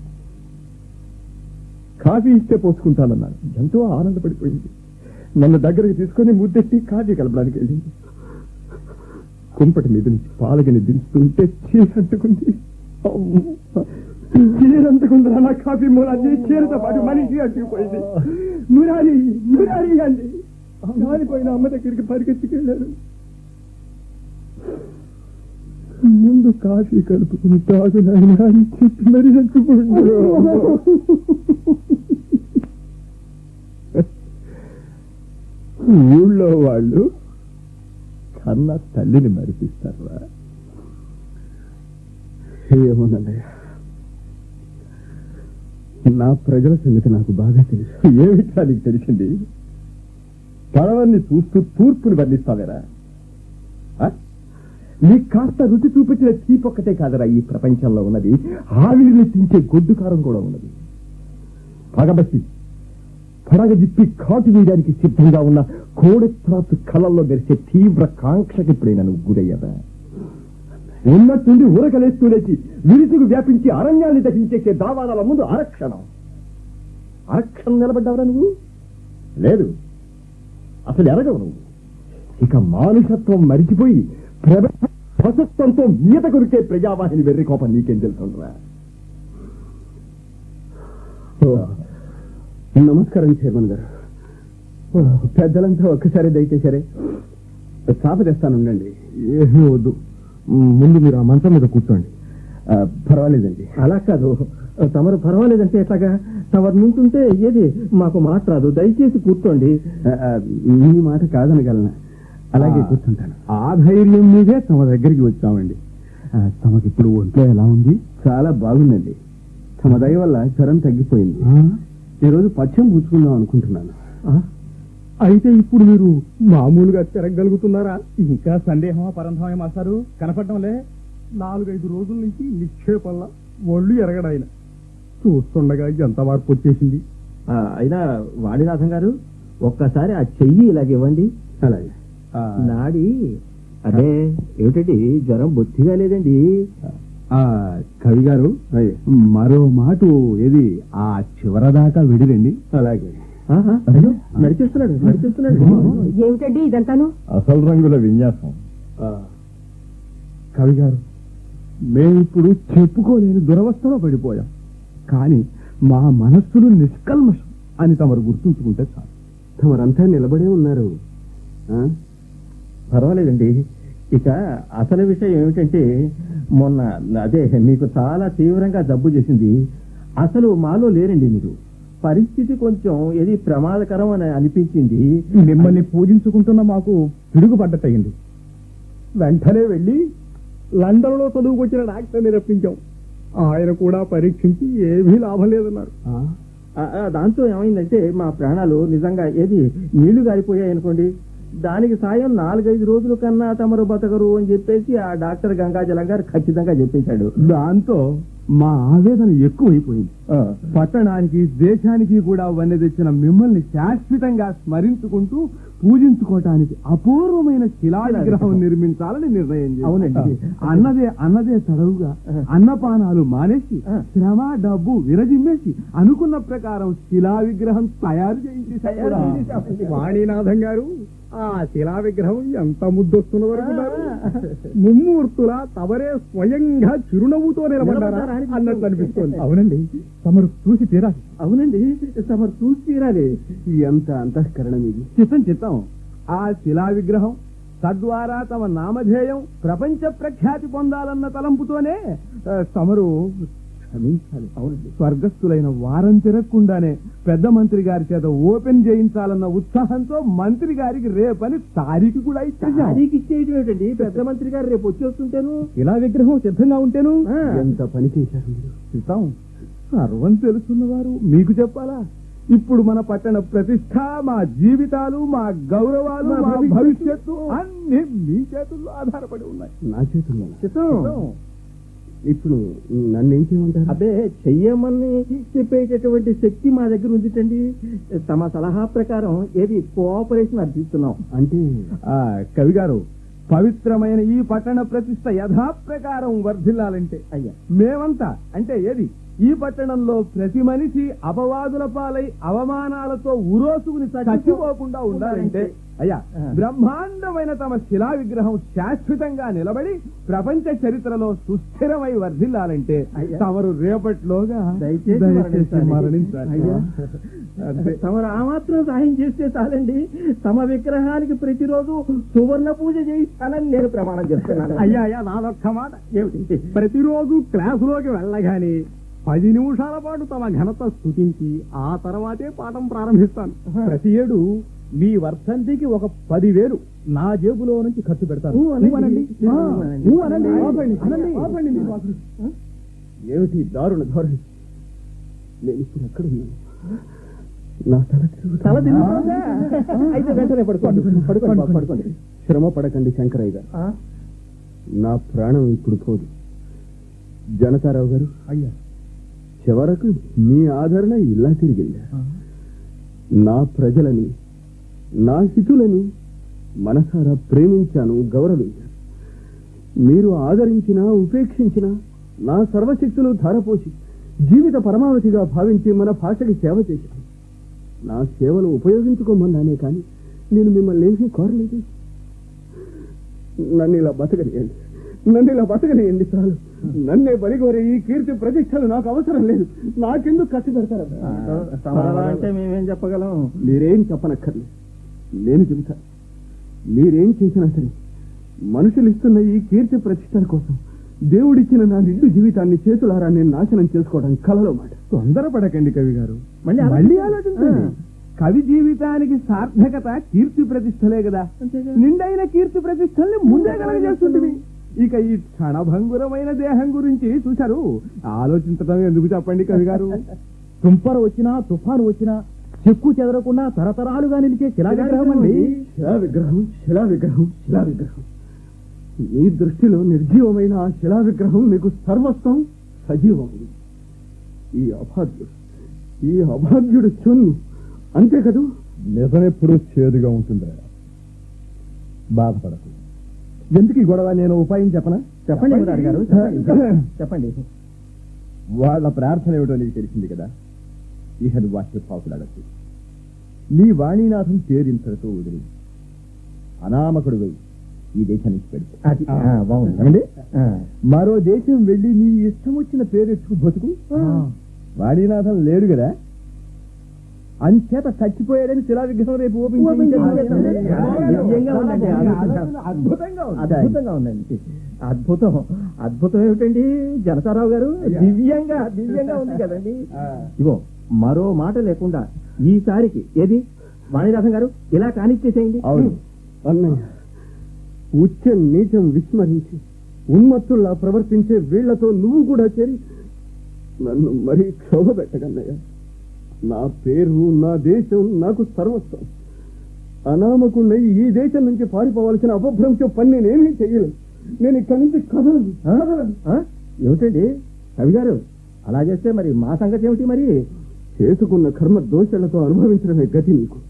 కాఫీ ఇస్తే పోసుకుంటానన్నాను ఎంతో ఆనందపడిపోయింది నన్ను దగ్గరికి తీసుకొని ముద్దెట్టి కాఫీ కలపడానికి వెళ్ళింది కుంపటి మీద నుంచి పాలగిని దించుతుంటే చీరంటుకుంది చీరంటుకుందిరా నా కాఫీ మూలాన్ని చీరతో పాటు మనిషి అట్టుకుపోయింది మురారి మురారి అంది మారిపోయిన అమ్మ దగ్గరికి పరిగెత్తుకెళ్ళారు ముందు కాఫీ కలుపుకుని తాగు నాయనా అని చెప్పి మరి చచ్చిపోయింది ఊళ్ళో వాళ్ళు కన్న తల్లిని మరిపిస్తారా ఏమోనన్నయ్య నా ప్రజల సంగతి నాకు బాగా తెలుసు ఏమిటా నీకు తెలిసింది పడవల్ని చూస్తూ తూర్పుని వర్ణిస్తావేరా ఆ? నీకు కాస్త రుచి చూపించిన తీపొక్కటే కాదరా ఈ ప్రపంచంలో ఉన్నది ఆవిరిని తించే గొడ్డు కారం కూడా ఉన్నది పగబట్టి పడగ జిప్పి కాటు వేయడానికి సిద్ధంగా ఉన్న కోడెత్రాసు కళల్లో మెరిసే తీవ్ర కాంక్షకి ఎప్పుడైనా నువ్వు గురయ్యావా ఉన్నట్టుండి ఊరకలేస్తూ లేచి విరుసుకు వ్యాపించి అరణ్యాన్ని దహించేసే దావాదాల ముందు అరక్షణం అరక్షణం నిలబడ్డావురా నువ్వు లేదు అసలు ఎరగవు నువ్వు ఇక మానుషత్వం మరిచిపోయి ప్రభ పశుత్వంతో మీత కొరికే ప్రజావాహిని వెర్రి కోపం నీకేం తెలుసుండ్రా నమస్కారం చైర్మన్ గారు ఓ, పెద్దలంతా ఒక్కసారి దయచేశారే సాప తెస్తాను ఉండండి ఏమీ వద్దు ముందు మీరు ఆ మంచం మీద కూర్చోండి ఆ, పర్వాలేదండి అలా కాదు తమరు పర్వాలేదంటే ఎట్లాగా తమరు నుంచుంటే ఏది మాకు మాట రాదు దయచేసి కూర్చోండి ఆ, ఆ, మీ మాట కాదనగలనా అలాగే ఆ. కూర్చుంటాను ఆ ధైర్యం మీదే తమ దగ్గరికి వచ్చామండి ఆ, తమకిప్పుడు ఒంట్లో ఎలా ఉంది చాలా బాగుందండి తమ దయ వల్ల జ్వరం తగ్గిపోయింది ఆ? ఈ రోజు పచ్చం పుచ్చుకుందాం అనుకుంటున్నాను ఆ? అయితే ఇప్పుడు మీరు మామూలుగా తిరగలుగుతున్నారా ఇంకా సందేహమా పరంధమా మాస్టారు కనపడటంలే నాలుగైదు రోజుల నుంచి నిక్షేపంలా ఒళ్ళు ఎరగడాయన చూస్తుండగా ఎంత మార్పు వచ్చేసింది ఆ, అయినా వాణినాథం గారు ఒక్కసారి ఆ చెయ్యి ఇలాగ ఇవ్వండి అలాగే ఆ, నాడి అదే ఏమిటండి జ్వరం బొత్తిగా లేదండి ఆ, కవి గారు మరో మాట ఏది ఆ చివరదాకా విడిరండి అలాగే ఆహా, అయ్యో, నడిచేస్తున్నాడు నడిచేస్తున్నాడు ఏమిటండి ఇదంతాను అసలు రంగుల విన్యాసం ఆ, కవి గారు మేమిప్పుడు చెప్పుకోలేని దురవస్థలో పడిపోయాం కానీ మా మనస్సులు నిష్కల్మషం అని తమరు గుర్తుంచుకుంటే చాలు తమరంతా నిలబడే ఉన్నారు ఆ? పర్వాలేదండి ఇక అసలు విషయం ఏమిటంటే మొన్న అదే మీకు చాలా తీవ్రంగా జబ్బు చేసింది అసలు మాలో లేరండి మీరు పరిస్థితి కొంచెం ఏది ప్రమాదకరం అని అనిపించింది మిమ్మల్ని పూజించుకుంటున్న మాకు పిడుగుపడ్డట్టయింది వెంటనే వెళ్ళి లండన్ లో చదువుకొచ్చిన డాక్టర్ని రప్పించాం ఆయన కూడా పరీక్షించి ఏమీ లాభం లేదన్నారు ఆ, ఆ, దాంతో ఏమైందంటే మా ప్రాణాలు నిజంగా ఏది నీళ్లు గారిపోయాయి అనుకోండి దానికి సాయం నాలుగైదు రోజుల కన్నా తమరు బతకరు అని చెప్పేసి ఆ డాక్టర్ గంగాజలం గారు ఖచ్చితంగా చెప్పేశాడు దాంతో మా ఆవేదన ఎక్కువైపోయింది పట్టణానికి దేశానికి కూడా వన్నె తెచ్చిన మిమ్మల్ని శాశ్వతంగా స్మరించుకుంటూ పూజించుకోవటానికి అపూర్వమైన శిలా విగ్రహం నిర్మించాలని నిర్ణయం చేశాం. అవునండి. అన్నదే అన్నదే తడవుగా అన్నపానాలు మానేసి శ్రమ డబ్బు విరజిమ్మేసి అనుకున్న ప్రకారం శిలా విగ్రహం తయారు చేయించి తయారు చేయించేశామండి. వాణినాథం గారు ఆ శిలా విగ్రహం ఎంత ముద్దొస్తున్న వరకు ముమ్మూర్తుల తవరే స్వయంగా చిరునవ్వుతో నిలబడ్డారా అన్నట్లు అనిపిస్తోంది అవునండి తమరు చూసి తీరాలి అవునండి తమరు చూసి తీరాలి ఎంత అంతఃకరణం ఇది చిత్తం చిత్తం ఆ శిలా విగ్రహం తద్వారా తమ నామధేయం ప్రపంచ ప్రఖ్యాతి పొందాలన్న తలంపుతోనే ఆ, తమరు క్షమించాలి అవునండి స్వర్గస్థులైన వారం తిరగకుండానే పెద్ద మంత్రి గారి చేత ఓపెన్ చేయించాలన్న ఉత్సాహంతో మంత్రి గారికి రేపని తారీఖు కూడా ఇచ్చారు తారీఖు ఇచ్చేయటం ఏంటండి పెద్ద మంత్రి గారు రేపు వచ్చి వస్తుంటాను ఇలా విగ్రహం సిద్ధంగా ఉంటేను ఆ. ఎంత పని చేశారు మీరు సీతాం సర్వం తెలుసున్నవారు మీకు చెప్పాలా ఇప్పుడు మన పట్టణ ప్రతిష్ట మా జీవితాలు మా గౌరవాలు మా భవిష్యత్తు అన్ని మీ చేతుల్లో ఆధారపడి ఉన్నాయి నా చేతుల్లో చిత్తం ఇప్పుడు నన్ను ఏం చేయమంటారు అదే చెయ్యమని చెప్పేటటువంటి శక్తి మా దగ్గర ఉందిటండి తమ సలహా ప్రకారం ఏది కోఆపరేషన్ అర్థిస్తున్నాం అంటే ఆ కవి గారు పవిత్రమైన ఈ పట్టణ ప్రతిష్ట యథాప్రకారం వర్ధిల్లాలంటే అయ్యా మేమంతా అంటే ఏది ఈ పట్టణంలో ప్రతి మనిషి అపవాదుల పాలై అవమానాలతో ఉరోసుకుని చచ్చిపోకుండా ఉండాలంటే అయ్యా బ్రహ్మాండమైన తమ శిలా విగ్రహం శాశ్వతంగా నిలబడి ప్రపంచ చరిత్రలో సుస్థిరమై వర్ధిల్లాలంటే అయ్యా. తమరు రేపట్లోగా దయచేసి దయచేసి మరణించాలి. మరణించాలి అయ్యా. అంతే తమరు ఆ మాత్రం సహాయం చేస్తే చాలండి తమ విగ్రహానికి ప్రతిరోజు సువర్ణ పూజ చేయిస్తానని నేను ప్రమాణం చేస్తున్నాను అయ్యా అయ్యా నాదొక్క మాట ఏమిటి ప్రతిరోజు క్లాసులోకి వెళ్ళగానే పది నిమిషాల పాటు తమ ఘనత స్థుతించి ఆ తర్వాతే పాఠం ప్రారంభిస్తాను ప్రతి ఏడు మీ వర్ధంతికి ఒక పదివేలు నా జేబులో నుంచి ఖర్చు పెడతాను ఊ అనండి. ఊ అనండి. ఊ ఆ, అనండి. ఊ అనండి. ఆపండి. అనండి. ఆపండి మీ వాసన. ఏమిటి దారుణ ధోరణి నేను ఇప్పుడు ఎక్కడ ఉన్నాను నా తల తిరుగుతోంది. తల తిరుగుతుందా? అయితే వెంటనే పడుకోండి పడుకోండి బాబు, పడుకోండి శ్రమ పడకండి శంకరయ్య గారు ఆ? నా ప్రాణం ఇప్పుడు పోదు జనతారావు గారు అయ్యా చివరకు మీ ఆదరణ ఇలా తిరిగిందా నా ప్రజలని నా హితులని మనసారా ప్రేమించాను గౌరవించాను మీరు ఆదరించినా ఉపేక్షించినా నా సర్వశక్తులు ధారపోసి జీవిత పరమావధిగా భావించి మన భాషకి సేవ చేశాను నా సేవలు ఉపయోగించుకోమన్నానే కానీ నేను మిమ్మల్ని ఏమీ కోరలేదు నన్ను ఇలా బతకనియండి నన్ను ఇలా బతకనియండి చాలు నన్నే బలిగోరే ఈ కీర్తి ప్రతిష్టలు నాకు అవసరం లేదు నాకెందుకు ఖర్చు పెడతారు తమరలా అంటే మేమేం చెప్పగలం మీరేం చెప్పనక్కర్లేదు నేను చెబుతా మీరేం చేసినా సరే మనుషులు ఇస్తున్న ఈ కీర్తి ప్రతిష్టల కోసం దేవుడిచ్చిన నా నిండు జీవితాన్ని చేతులారా నేను నాశనం చేసుకోవడం కలలో మాట తొందరపడకండి కవి గారు మళ్ళీ మళ్ళీ ఆలోచించండి. ఆలోచించండి కవి జీవితానికి సార్థకత కీర్తి ప్రతిష్టలే కదా అంతేగా. నిండైన కీర్తి ప్రతిష్టల్ని ముందే కలగజేస్తుంది ఇక ఈ క్షణభంగురమైన దేహం గురించి చూశారు ఆలోచించడం ఎందుకు చెప్పండి కవి గారు తుంపర వచ్చినా తుఫాను వచ్చినా చెక్కు చెదరకుండా తరతరాలుగా నిలిచే శిలా విగ్రహం అండి శిలా విగ్రహం శిలా విగ్రహం శిలా విగ్రహం మీ దృష్టిలో నిర్జీవమైన ఆ శిలా విగ్రహం మీకు సర్వస్వం సజీవమైంది ఈ అభాగ్యుడు ఈ అభాగ్యుడు చున్ను అంతే కదూ నిజమెప్పుడు చేదుగా ఉంటుందా బాధపడకు ఎందుకు ఈ గొడవ నేను ఉపాయం చెప్పనా చెప్పండి మురారి గారు చెప్పండి. చెప్పండి వాళ్ళ ప్రార్థన ఏమిటో నీకు తెలిసింది కదా ఇహది వాక్య పాకులాడచ్చు నీ వాణీనాథం పేరింతటితో వదిలి అనామకుడు ఈ దేశం నుంచి పెడుతూ అది ఆ, బాగుంది ఏమండి? ఆ. మరో దేశం వెళ్ళి నీ ఇష్టం వచ్చిన పేరెట్టుకు బతుకు వాణీనాథం లేడు కదా అంచేత చచ్చిపోయాడని శిలా విగ్రహం రేపు ఓపెన్ ఓపెన్ చేయించాలి. చేయించాలి. దివ్యంగా ఉందండి. అద్భుతంగా ఉంది అద్భుతంగా ఉందండి అద్భుతం అద్భుతం ఏమిటండి జనతారావు గారు దివ్యంగా దివ్యంగా ఉంది కదండి ఆ. ఇగో మరో మాట లేకుండా ఈసారికి ఏది వాణినాథం గారు ఇలా కానిచ్చేసేయండి అవును అన్నయ్య ఉచ్చ నీచం విస్మరించి ఉన్మత్తుల్లా ప్రవర్తించే వీళ్లతో నువ్వు కూడా చేరి నన్ను మరీ క్షోభ పెట్టగన్నయ్య నా పేరు నా దేశం నాకు సర్వస్వం అనామకున్నై ఈ దేశం నుంచి పారిపోవాల్సిన అపభ్రంశం పని నేనేమీ చెయ్యలేదు నేను ఇక్కడి నుంచి కదలను ఆ? కదలను ఆ? ఏమిటండి కవి గారు అలా చేస్తే మరి మా సంగతి ఏమిటి మరి చేసుకున్న కర్మ దోషాలతో అనుభవించడమే గతి నీకు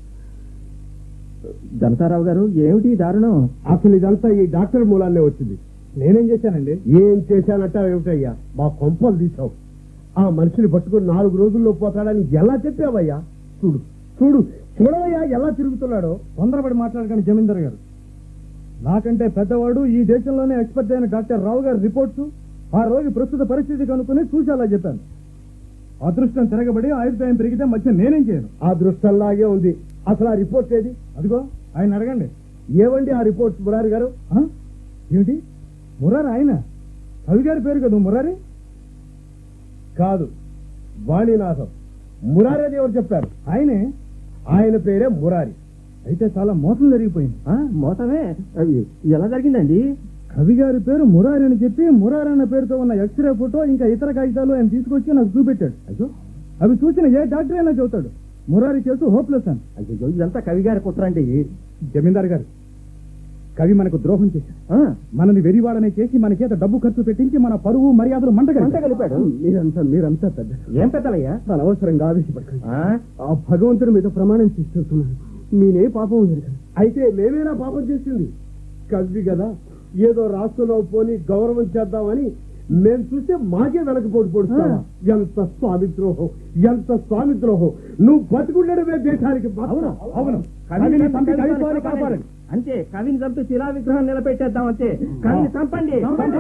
జనతారావు గారు ఏమిటి ఈ దారుణం అసలు ఇదంతా ఈ డాక్టర్ మూలాన్నే వచ్చింది నేనేం చేశానండి ఏం చేశానట్ట ఏమిటయ్యా మా కొంపలు తీసావు ఆ మనిషిని పట్టుకుని నాలుగు రోజుల్లో పోతాడని ఎలా చెప్పావయ్యా చూడు చూడు చూడవయ్యా ఎలా తిరుగుతున్నాడో తొందరపడి మాట్లాడకండి జమీందర్ గారు నాకంటే పెద్దవాడు ఈ దేశంలోనే ఎక్స్పర్ట్ అయిన డాక్టర్ రావు గారి రిపోర్ట్స్ ఆ రోజు ప్రస్తుత పరిస్థితి కనుక్కుని చూసి అలా చెప్పాను అదృష్టం తిరగబడి ఆయుర్దాయం పెరిగితే మధ్య నేనేం చేయను ఆ దృష్టంలాగే ఉంది అసలు ఆ రిపోర్ట్ ఏది అదిగో ఆయన అడగండి ఏవండి ఆ రిపోర్ట్స్ మురారి గారు ఆ? ఏమిటి మురారి ఆయన కవి గారి పేరు కదా మురారి కాదు వాణినాథం మురారి అని ఎవరు చెప్పారు ఆయనే ఆయన పేరే మురారి అయితే చాలా మోసం జరిగిపోయింది మోసమే అది ఎలా జరిగిందండి కవి గారి పేరు మురారి అని చెప్పి మురారి అన్న పేరుతో ఉన్న ఎక్స్రే ఫోటో ఇంకా ఇతర కాగితాలు ఆయన తీసుకొచ్చి నాకు చూపెట్టాడు అయ్యో అవి చూసిన ఏ డాక్టర్ అయినా చెబుతాడు మురారి కేసు హోప్లెస్ అని అయ్యో ఇదంతా కవి గారి కుట్ర అండి జమీందార్ గారు కవి మనకు ద్రోహం చేశాడు ఆ, మనని వెరివాడనే చేసి మన చేత డబ్బు ఖర్చు పెట్టించి మన పరువు మర్యాదలు మంట మంట కలిపాడు మీరంతా మీరంతా పెద్ద ఏం పెద్దలయ్యా అనవసరంగా ఆవేశపడకండి ఆ? ఆ భగవంతుడి మీద ప్రమాణం చేస్తున్నాను నేనే పాపం లేదు అయితే మేమేనా పాపం చేసింది కవి కదా ఏదో రాష్ట్రంలో పోని గౌరవం చేద్దామని మేము చూస్తే మాకే వెనకపోటు పొడుస్తావా ఎంత స్వామి ద్రోహం ఎంత స్వామి ద్రోహం నువ్వు బతుకుండడమే దేశానికి అవును అవును కవిని చంపి కవిత్వాన్ని కాపాడండి. అంతే కవిని చంపి శిలా విగ్రహం నిలబెట్టేద్దాం అంతే కవిని చంపండి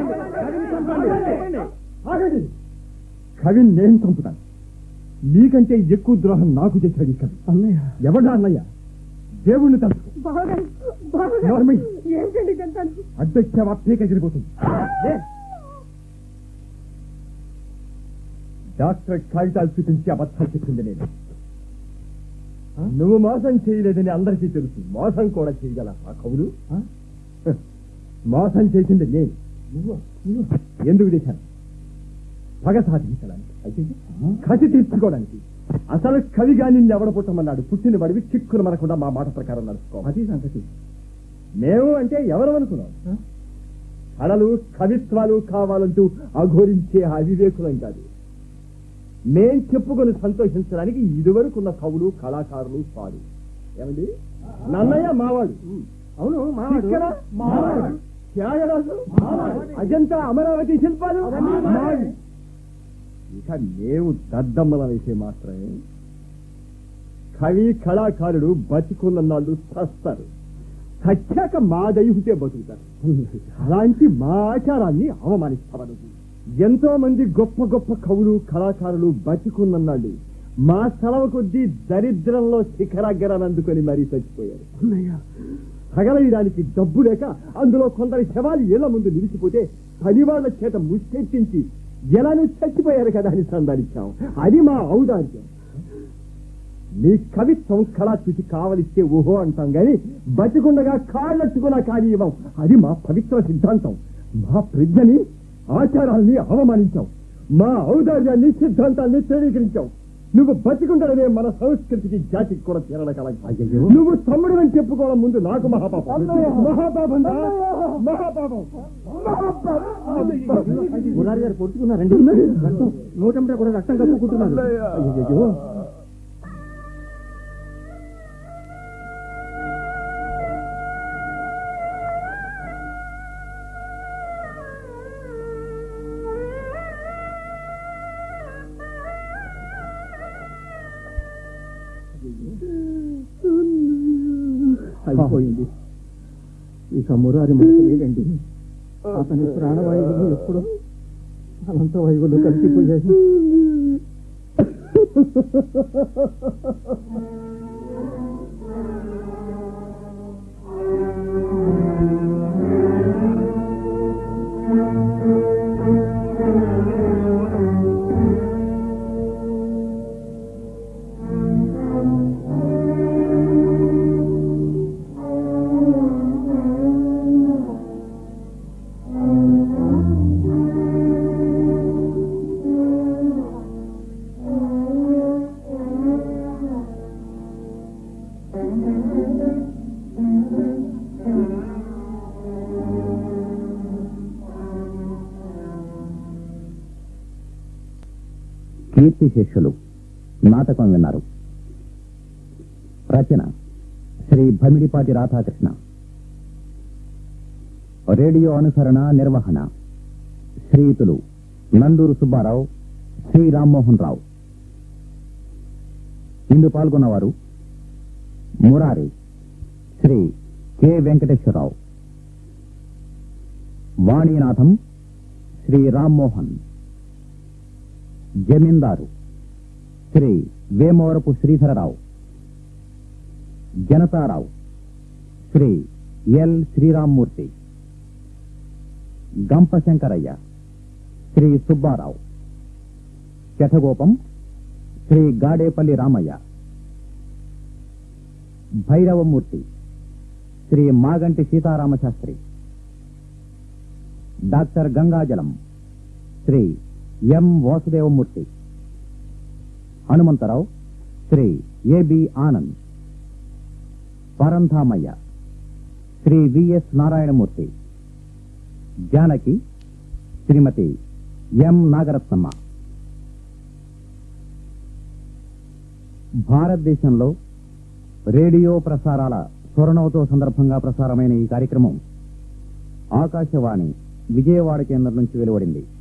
ఆగండి కవి నేను చంపుతాను నీకంటే ఎక్కువ ద్రోహం నాకు చేశాడు ఈ కవి అన్నయ్య ఎవడా అన్నయ్య దేవుణ్ణి తలుచుకో బావగారు బావగారు నోర్మి. ఏంటండి ఇదంతా అడ్డొచ్చావా పీక ఎగిరిపోతుంది లే. డాక్టర్ కాగితాలు చూపించి అబద్ధాలు చెప్పింది నేను నువ్వు మోసం చేయలేదని అందరికీ తెలుసు మోసం కూడా చేయగల ఆ కవులు హ, మోసం చేసింది నేను ఎందుకు చేశాను పగ సాధించడానికి అయితే కసి తీర్చుకోవడానికి అసలు కవిగా నిన్ను ఎవడ పుట్టమన్నాడు పుట్టిన వాడివి చిక్కులు మనకుండా మా మాట ప్రకారం నడుచుకో అది సంగతి మేము అంటే ఎవరు అనుకున్నాం కళలు కవిత్వాలు కావాలంటూ అఘోరించే అవివేకులం కాదు మేం చెప్పుకొని సంతోషించడానికి ఇదివరకున్న కవులు కళాకారులు చాలు ఏమండి నన్నయ్య మావాడు అవును మావాడు ఇక్కడ మావాడు త్యాగరాజు అజంతా అమరావతి శిల్పాలు మావి. ఇక మేము దద్దమ్మల వేసే మాత్రమే కవి కళాకారుడు బతికున్న నాళ్ళు చస్తారు చచ్చాక మా దయుంటే బతుకుతారు అలాంటి మా ఆచారాన్ని అవమానిస్తామను ఎంతో మంది గొప్ప గొప్ప కవులు కళాకారులు బతికున్నన్నాళ్ళు మా సెలవు కొద్దీ దరిద్రంలో శిఖరాగ్రాన్ని అందుకొని మరీ చచ్చిపోయారు తగలయడానికి డబ్బు లేక అందులో కొందరి శవాలు ఏళ్ల ముందు నిలిచిపోతే పనివాళ్ల చేత ముష్టెత్తించి ఎలానూ చచ్చిపోయారు కదా అని సందానిచ్చాం అది మా ఔదార్యం నీ కవిత్వం కళా చూసి కావలిస్తే ఓహో అంటాం గాని బతికుండగా కాళ్ళట్టుకున్నా కానీ ఇవ్వం అది మా పవిత్ర సిద్ధాంతం మా ప్రజ్ఞని ఆచారాల్ని అవమానించాం మా ఔదార్యాన్ని సిద్ధాంతాన్ని తృణీకరించాం నువ్వు బతికుండడమే మన సంస్కృతికి జాతికి కూడా తీరల కల నువ్వు తమ్ముడు అని చెప్పుకోవడం ముందు నాకు మహాపాపం మహాపాపం రా. మహాపాపం మురారి గారు కొట్టుకున్నారండి రక్తం నూటంటే కూడా రక్తం కప్పుకుంటున్నారు అయ్యయ్యో. అయిపోయింది ఇక మురారి మనసు లేదండి అతని ప్రాణవాయువులు ఎప్పుడు అనంత వాయువులు కలిసిపోయాయి కీర్తి శిష్యులు నాటకం విన్నారు రచన శ్రీ భమిడిపాటి రాధాకృష్ణ రేడియో అనుసరణ నిర్వహణ శ్రీయుతులు నందూరు సుబ్బారావు శ్రీ రామ్మోహన్ రావు ఇందు పాల్గొన్నవారు Murari Shri K Venkateswararao Vaninatham Shri Rammohan zamindar Shri Vemavarapu Sridhararao Janatharao Shri L Sriramamurthy Gampa Shankaraiah Shri Subbarao Sathagopam Shri Gadepalli Ramaiah Bhairavamurthy Shri Maganti Sitaramasastri doctor Gangajalam Shri M Vasudevamurthy Hanumantharao Shri A B Anand Parandhamaiah Shri V S Narayanamurthy Janaki Shrimati M Nagarathnamma భారతదేశంలో రేడియో ప్రసారాల స్వర్ణోత్సవ సందర్భంగా ప్రసారమైన ఈ కార్యక్రమం ఆకాశవాణి విజయవాడ కేంద్రం నుంచి వెలువడింది